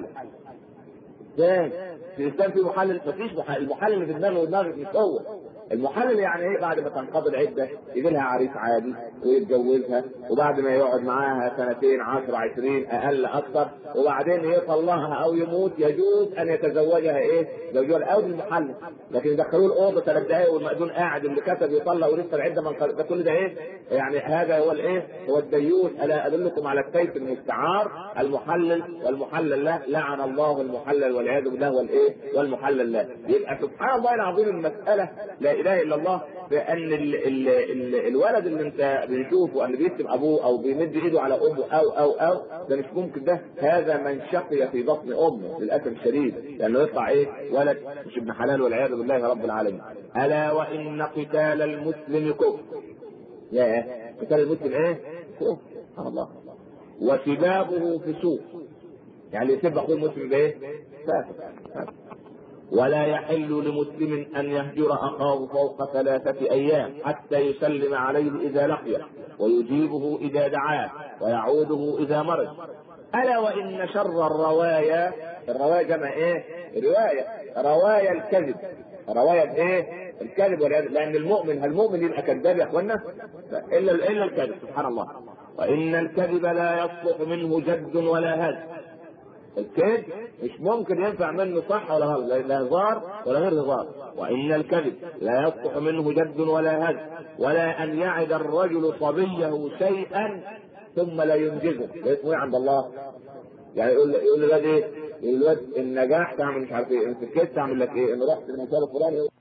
ازاي؟ في الاسلام في محلل مفيش محلل المحلل اللي في دماغه ودماغك مش هو المحلل يعني ايه بعد ما تنقضي العده يجي لها عريس عادي ويتجوزها وبعد ما يقعد معاها سنتين 10 20 اقل اكثر وبعدين يطلقها او يموت يجوز ان يتزوجها ايه؟ زوجها الاول المحلل لكن يدخلوه الاوضه ثلاث دقائق والمأذون قاعد اللي كتب يطلق ولسه العده ما ده كل ده ايه؟ يعني هذا هو الايه؟ هو الديوث الا ادلكم على السيف المستعار المحلل والمحلل له لعن الله المحلل والعياذ بالله والايه؟ والمحلل له يبقى سبحان الله العظيم المساله لا اله الا الله بان ال ال ال الولد اللي انت بنشوفه اللي بيكتب ابوه او بيمد ايده على امه او او او ده مش ممكن ده هذا من شقي في بطن امه للاسف الشديد لانه يطلع ايه ولد مش ابن حلال والعياذ بالله رب العالمين الا وان قتال المسلم كفر يا قتال المسلم ايه كفر سبحان الله وسبابه فسوق يعني يسب اخوه المسلم بايه؟ فاسق ولا يحل لمسلم ان يهجر اخاه فوق ثلاثه ايام حتى يسلم عليه اذا لقيه ويجيبه اذا دعاه ويعوده اذا مرض الا وان شر الروايا الروايا جمع ايه؟ روايه روايا الكذب روايا ايه؟ الكذب لان المؤمن هل المؤمن يبقى كذاب يا اخوانا؟ الا الا الكذب سبحان الله وان الكذب لا يصلح منه جد ولا هز الكذب مش ممكن ينفع منه صح ولا غلط لا هزار ولا غير هزار وان الكذب لا يصلح منه جد ولا هز ولا ان يعد الرجل صبيه شيئا ثم لا ينجزه ده اسمه ايه عند الله؟ يعني يقول يقول للواد ايه؟ يقول للواد النجاح تعمل مش عارف ايه ان سكت تعمل لك ايه؟ ان رحت المثال الفلاني